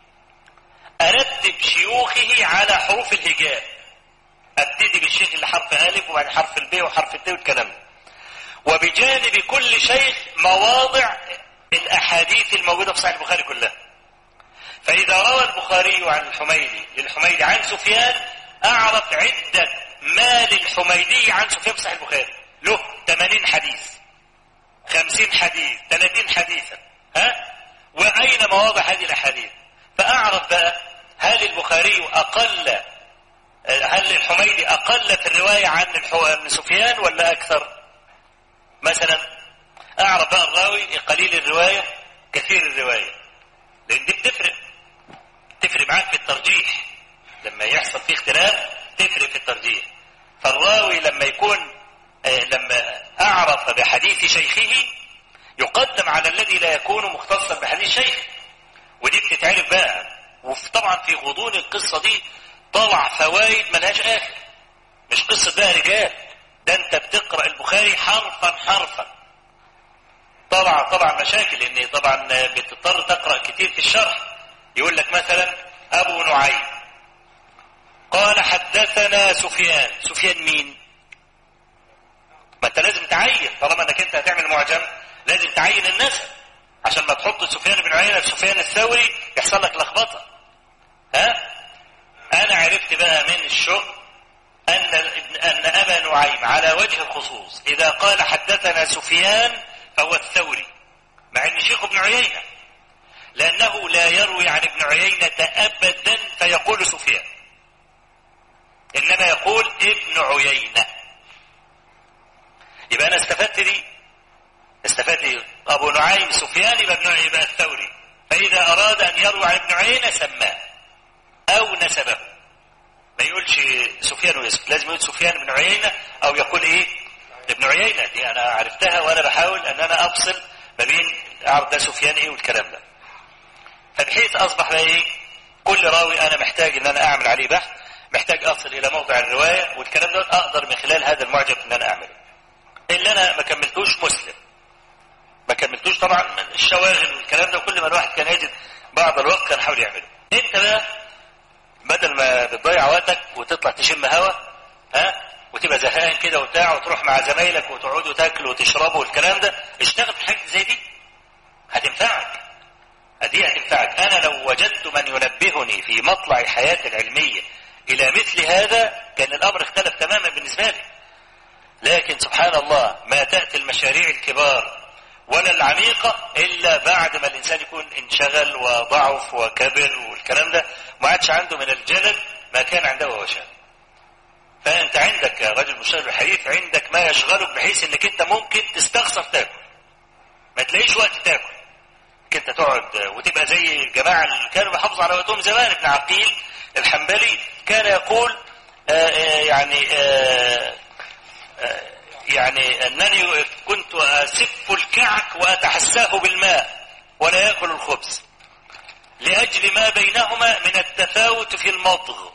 ارتب شيوخه على حروف الهجاء ابتدي بالشيخ اللي حرف الف وبعدين حرف الب وحرف الت والكلام ده وبجانب كل شيخ مواضع الاحاديث الموجوده في صحيح البخاري كلها فاذا روى البخاري عن الحميدي للحميدي عن سفيان اعرف عده ما للحميدي عن سفيان في صحيح البخاري له 80 حديث 50 حديث 30 حديثا ها واين مواضع هذه الاحاديث فاعرف بقى هل البخاري اقل هل الحميدي اقل في الروايه عن عن سفيان ولا اكثر مثلا اعرف بقى الراوي قليل الروايه كثير الروايه لان دي بتفرق تفرق معاك في الترجيح لما يحصل فيه اختلاف تفرق في الترجيح فالراوي لما يكون آه لما اعرف بحديث شيخه يقدم على الذي لا يكون مختصا بحديث شيخ ودي بتتعرف بقى وطبعا في غضون القصة دي طلع فوائد ملهاش اخر مش قصة بقى رجال ده انت بتقرأ البخاري حرفا حرفا طبعا طبعا مشاكل لان طبعا بتضطر تقرأ كتير في الشرح يقول لك مثلا ابو نعيم قال حدثنا سفيان سفيان مين ما انت لازم تعين طالما انك انت هتعمل معجم لازم تعين النسب عشان ما تحط سفيان بن عيينة في سفيان الثوري يحصل لك لخبطه ها انا عرفت بقى من الشغل ان ان ابا نعيم على وجه الخصوص اذا قال حدثنا سفيان فهو الثوري مع ان شيخ ابن عيينة لانه لا يروي عن ابن عيينة ابدا فيقول سفيان انما يقول ابن عيينة يبقى انا استفدت دي استفدت دي ابو نعيم سفيان يبقى ابن عيينة يبقى الثوري فاذا اراد ان يروي عن ابن عيينة سماه او نسبه ما يقولش سفيان ويسكت لازم يقول سفيان بن عيينة او يقول ايه ابن عيينة دي انا عرفتها وانا بحاول ان انا افصل ما بين اعرف ده سفيان ايه والكلام ده فبحيث اصبح بقى ايه كل راوي انا محتاج ان انا اعمل عليه بحث محتاج اصل الى موضع الرواية والكلام ده اقدر من خلال هذا المعجم ان انا اعمله اللي انا ما كملتوش مسلم ما كملتوش طبعا من الشواغل والكلام ده كل ما الواحد كان يجد بعض الوقت كان يحاول يعمله انت بقى بدل ما بتضيع وقتك وتطلع تشم هوا ها وتبقى زهقان كده وبتاع وتروح مع زمايلك وتقعدوا تاكلوا وتشربوا والكلام ده اشتغل في حاجه زي دي هتنفعك دي هتنفعك انا لو وجدت من ينبهني في مطلع حياتي العلميه الى مثل هذا كان الامر اختلف تماما بالنسبه لي لكن سبحان الله ما تاتي المشاريع الكبار ولا العميقة إلا بعد ما الإنسان يكون انشغل وضعف وكبر والكلام ده ما عادش عنده من الجلد ما كان عنده وهو شاب فأنت عندك يا رجل مشتغل بالحديث عندك ما يشغلك بحيث أنك أنت ممكن تستخسر تاكل ما تلاقيش وقت تاكل انت تقعد وتبقى زي الجماعة اللي كانوا بيحافظوا على وقتهم زمان ابن عقيل الحنبلي كان يقول آآ آآ يعني آآ يعني أنني كنت أسف الكعك وأتحساه بالماء ولا يأكل الخبز لأجل ما بينهما من التفاوت في المضغ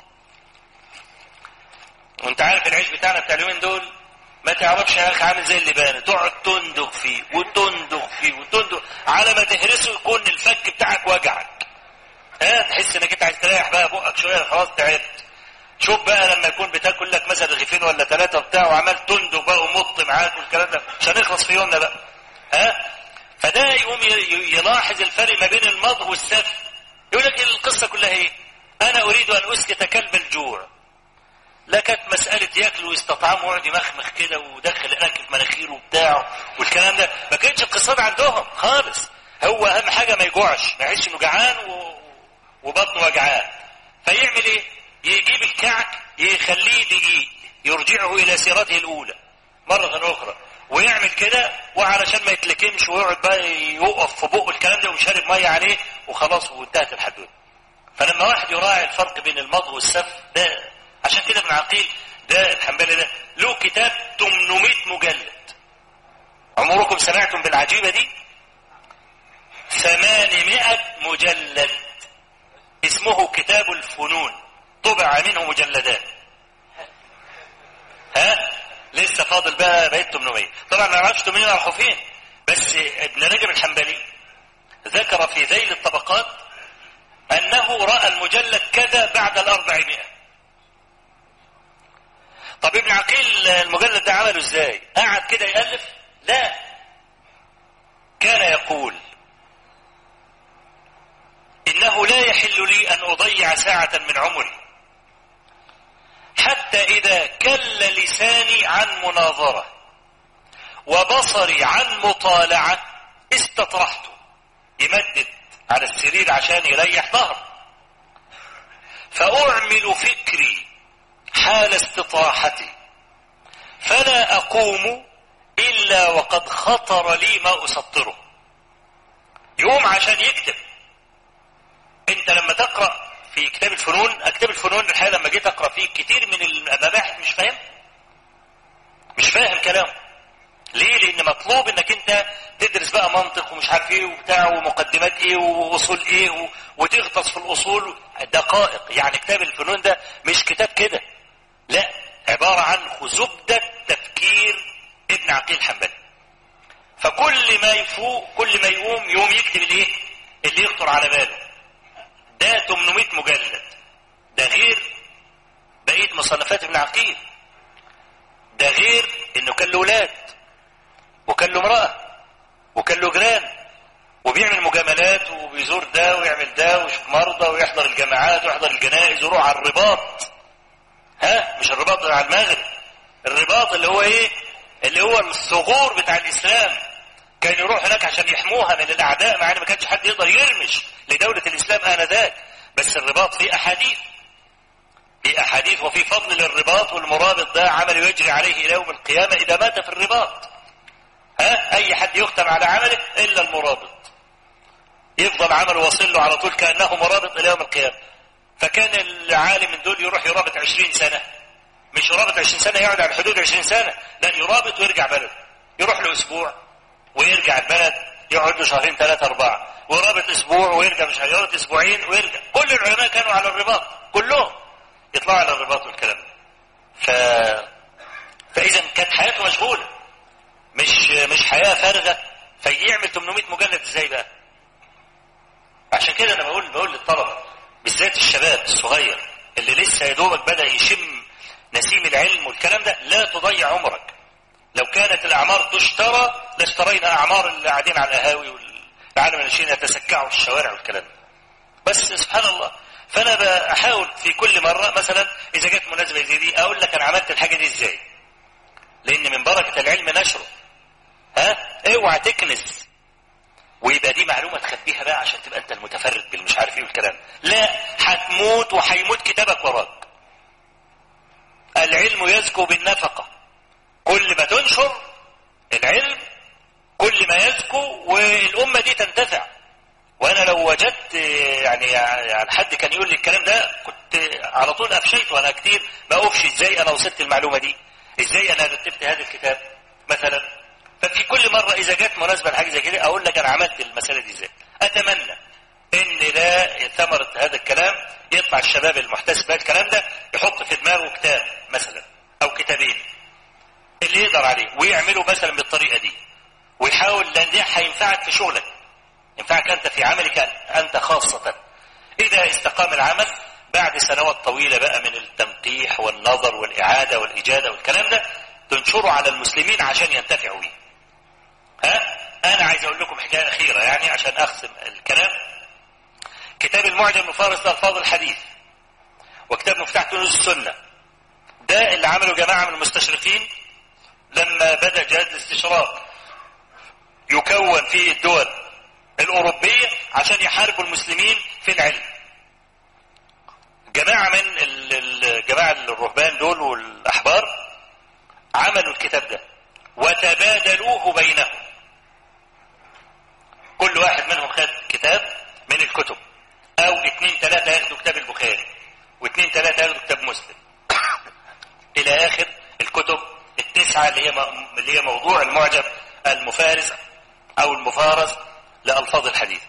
وانت عارف العيش بتاعنا بتاع اليومين دول ما تعرفش يا اخي عامل زي اللبان تقعد تندغ فيه وتندغ فيه وتندغ على ما تهرسه يكون الفك بتاعك وجعك ها تحس انك انت عايز تريح بقى بقك شويه خلاص تعبت شوف بقى لما يكون بتاكل لك مثلا رغيفين ولا ثلاثه وبتاع وعمال تندغ بقى ومط معاك والكلام ده مش هنخلص في يومنا بقى ها فده يقوم يلاحظ الفرق ما بين المضغ والسف يقول لك القصه كلها ايه انا اريد ان اسكت كلب الجوع لا كانت مسألة ياكل ويستطعم ويقعد يمخمخ كده ودخل الأكل في مناخيره وبتاعه والكلام ده ما كانتش القصة عندهم خالص هو أهم حاجة ما يجوعش ما يحسش إنه جعان و... وبطنه وجعان فيعمل إيه؟ يجيب الكعك يخليه دقيق يرجعه إلى سيرته الأولى مرة أخرى ويعمل كده وعلشان ما يتلكمش ويقعد بقى يقف في بقه الكلام ده ويشرب مية عليه وخلاص وانتهت الحدوته فلما واحد يراعي الفرق بين المضغ والسف ده عشان كده ابن عقيل ده الحنبلي ده له كتاب 800 مجلد عمركم سمعتم بالعجيبة دي 800 مجلد اسمه كتاب الفنون طبع منه مجلدات ها لسه فاضل بقى بقيت 800 طبعا ما اعرفش 800 راحوا فين بس ابن رجب الحنبلي ذكر في ذيل الطبقات انه راى المجلد كذا بعد الاربعمائة طب ابن عقيل المجلد ده عمله ازاي قعد كده يألف لا كان يقول انه لا يحل لي ان اضيع ساعة من عمري حتى اذا كل لساني عن مناظرة وبصري عن مطالعة استطرحته يمدد على السرير عشان يريح ظهره فاعمل فكري حال استطاحتي فلا أقوم إلا وقد خطر لي ما أسطره يوم عشان يكتب انت لما تقرأ في كتاب الفنون كتاب الفنون الحقيقة لما جيت أقرأ فيه كتير من المباحث مش فاهم مش فاهم كلامه ليه لان مطلوب انك انت تدرس بقى منطق ومش عارف ايه وبتاع ومقدمات ايه واصول ايه وتغطس في الاصول دقائق يعني كتاب الفنون ده مش كتاب كده لا عبارة عن زبدة تفكير ابن عقيل حنبلي فكل ما يفوق كل ما يقوم يقوم يكتب الايه اللي يخطر على باله ده 800 مجلد ده غير بقية مصنفات ابن عقيل ده غير انه كان له ولاد وكان له امرأة وكان له جيران وبيعمل مجاملات وبيزور ده ويعمل ده ويشوف مرضى ويحضر الجامعات ويحضر الجنائز ويروح على الرباط ها مش الرباط على المغرب الرباط اللي هو ايه اللي هو الثغور بتاع الاسلام كان يروح هناك عشان يحموها من الاعداء مع ان ما كانش حد يقدر يرمش لدولة الاسلام انذاك بس الرباط فيه احاديث في احاديث وفي فضل للرباط والمرابط ده عمل يجري عليه الى يوم القيامة اذا مات في الرباط ها اي حد يختم على عمله الا المرابط يفضل عمله واصل له على طول كانه مرابط الى يوم القيامه فكان العالم من دول يروح يرابط عشرين سنة مش يرابط عشرين سنة يقعد على حدود عشرين سنة لا يرابط ويرجع بلد يروح له اسبوع ويرجع البلد يقعد له شهرين ثلاثة أربعة ويرابط اسبوع ويرجع مش هيرابط اسبوعين ويرجع كل العلماء كانوا على الرباط كلهم يطلعوا على الرباط والكلام ف فإذا كانت حياته مشغولة مش مش حياة فارغة فيعمل 800 مجلد ازاي بقى عشان كده انا بقول بقول للطلبه بالذات الشباب الصغير اللي لسه يا دوبك بدا يشم نسيم العلم والكلام ده لا تضيع عمرك لو كانت الاعمار تشترى لاشترينا اعمار اللي قاعدين على القهاوي والعالم الذين يتسكعوا في الشوارع والكلام ده بس سبحان الله فانا بحاول في كل مره مثلا اذا جت مناسبه زي دي اقول لك انا عملت الحاجه دي ازاي لان من بركه العلم نشره ها اوعى تكنس ويبقى دي معلومة تخبيها بقى عشان تبقى انت المتفرد بالمش عارف ايه والكلام لا هتموت وهيموت كتابك وراك العلم يزكو بالنفقة كل ما تنشر العلم كل ما يزكو والأمة دي تنتفع وأنا لو وجدت يعني يعني حد كان يقول لي الكلام ده كنت على طول أفشيت وأنا كتير ما أفشي إزاي أنا وصلت المعلومة دي إزاي أنا رتبت هذا الكتاب مثلا ففي كل مرة إذا جت مناسبة لحاجة زي كده أقول لك أنا عملت المسألة دي إزاي أتمنى إن ده ثمرة هذا الكلام يطلع الشباب المحتسب بهذا الكلام ده يحط في دماغه كتاب مثلا أو كتابين اللي يقدر عليه ويعمله مثلا بالطريقة دي ويحاول لأن ده هينفعك في شغلك ينفعك أنت في عملك أنت خاصة إذا استقام العمل بعد سنوات طويلة بقى من التنقيح والنظر والإعادة والإجادة والكلام ده تنشره على المسلمين عشان ينتفعوا بيه ها أنا عايز أقول لكم حكاية أخيرة يعني عشان أختم الكلام كتاب المعجم المفارس لألفاظ الحديث وكتاب مفتاح كنوز السنة ده اللي عمله جماعة من المستشرقين لما بدأ جهاز الاستشراق يكون في الدول الأوروبية عشان يحاربوا المسلمين في العلم جماعة من الجماعة الرهبان دول والأحبار عملوا الكتاب ده وتبادلوه بينهم كل واحد منهم خد كتاب من الكتب او اتنين تلاتة ياخدوا كتاب البخاري واتنين تلاتة ياخدوا كتاب مسلم الى اخر الكتب التسعة اللي هي اللي هي موضوع المعجم المفارس او المفارس لألفاظ الحديث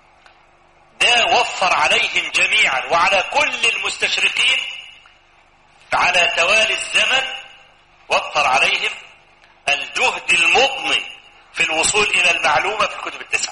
ده وفر عليهم جميعا وعلى كل المستشرقين على توالي الزمن وفر عليهم الجهد المضني في الوصول الى المعلومة في الكتب التسعة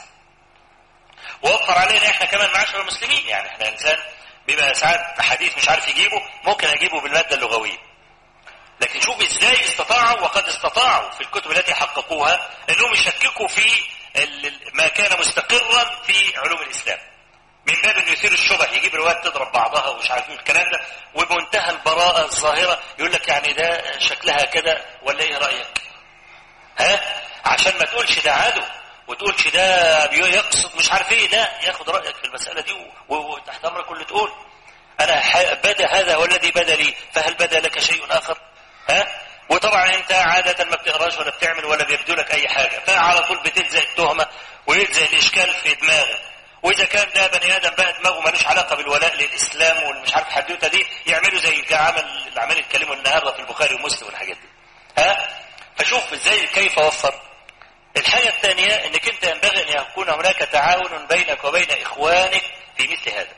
ووفر علينا احنا كمان معاشر المسلمين يعني احنا انسان بيبقى ساعات حديث مش عارف يجيبه ممكن اجيبه بالمادة اللغوية لكن شوف ازاي استطاعوا وقد استطاعوا في الكتب التي حققوها انهم يشككوا في ما كان مستقرا في علوم الاسلام من باب انه يثير الشبه يجيب روايات تضرب بعضها ومش عارفين الكلام ده وبمنتهى البراءة الظاهرة يقول لك يعني ده شكلها كده ولا ايه رأيك ها عشان ما تقولش ده عدو وتقولش ده يقصد مش عارف ايه ده ياخد رأيك في المسألة دي وتحت امرك اللي تقول انا بدا هذا هو الذي بدا لي فهل بدا لك شيء اخر ها وطبعا انت عادة ما بتقراش ولا بتعمل ولا بيبدو لك اي حاجة فعلى طول بتلزق التهمة ويلزق الاشكال في دماغك واذا كان ده بني ادم بقى دماغه ملوش علاقة بالولاء للاسلام والمش عارف الحدوته دي يعملوا زي عمل العمال يتكلموا النهارده في البخاري ومسلم والحاجات دي ها فشوف ازاي كيف وفر الحاجة الثانية انك انت ينبغي ان يكون هناك تعاون بينك وبين اخوانك في مثل هذا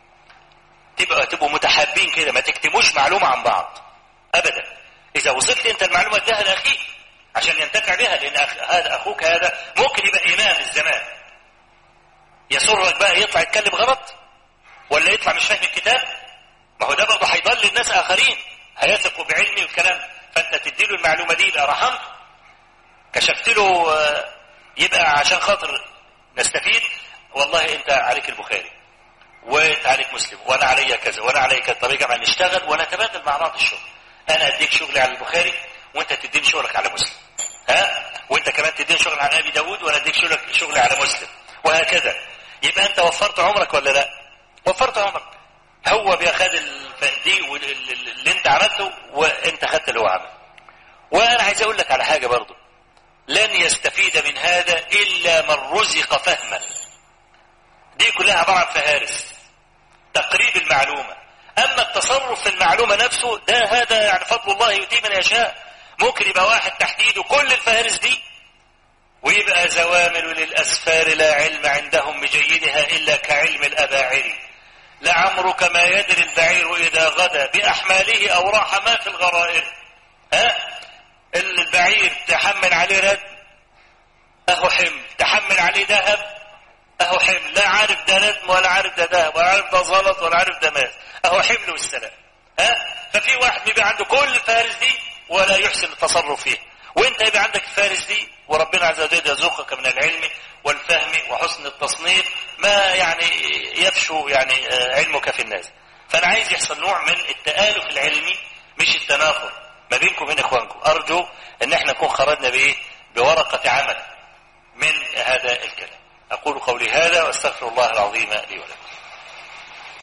تبقى تبقوا متحابين كده ما تكتموش معلومة عن بعض ابدا اذا وصلت انت المعلومة ادها لاخيك عشان ينتفع بها لان أخ... هذا اخوك هذا ممكن يبقى امام الزمان يسرك بقى يطلع يتكلم غلط ولا يطلع مش فاهم الكتاب ما هو ده برضه هيضل الناس اخرين هيثقوا بعلمي والكلام فانت تديله المعلومة دي يبقى رحمته كشفت له يبقى عشان خاطر نستفيد والله انت عليك البخاري وانت عليك مسلم وانا عليا كذا وانا عليا كذا طب يا جماعه نشتغل ونتبادل مع بعض الشغل انا اديك شغلي على البخاري وانت تديني شغلك على مسلم ها وانت كمان تديني شغل على ابي داود وانا اديك شغلك شغلي على مسلم وهكذا يبقى انت وفرت عمرك ولا لا وفرت عمرك هو بياخد دي اللي انت عملته وانت خدت اللي هو عمله وانا عايز اقول لك على حاجه برضه لن يستفيد من هذا إلا من رزق فهما دي كلها عبارة عن فهارس تقريب المعلومة أما التصرف في المعلومة نفسه ده هذا يعني فضل الله يؤتيه من يشاء ممكن يبقى واحد تحت ايده كل الفهارس دي ويبقى زوامل للأسفار لا علم عندهم بجيدها إلا كعلم الأباعر لعمرك ما يدري البعير إذا غدا بأحماله أو راح ما في الغرائر ها البعير تحمل عليه رد اهو حمل تحمل عليه ذهب اهو حمل لا عارف ده ندم ولا عارف ده ذهب ولا عارف ده زلط ولا عارف ده ماس اهو حمل والسلام ها ففي واحد بيبقى عنده كل الفارس دي ولا يحسن التصرف فيه وانت يبقى عندك الفارس دي وربنا عز وجل يرزقك من العلم والفهم وحسن التصنيف ما يعني يفشو يعني علمك في الناس فانا عايز يحصل نوع من التآلف العلمي مش التنافر ما بينكم وبين اخوانكم ارجو ان احنا نكون خرجنا بايه بورقة عمل من هذا الكلام اقول قولي هذا واستغفر الله العظيم لي ولكم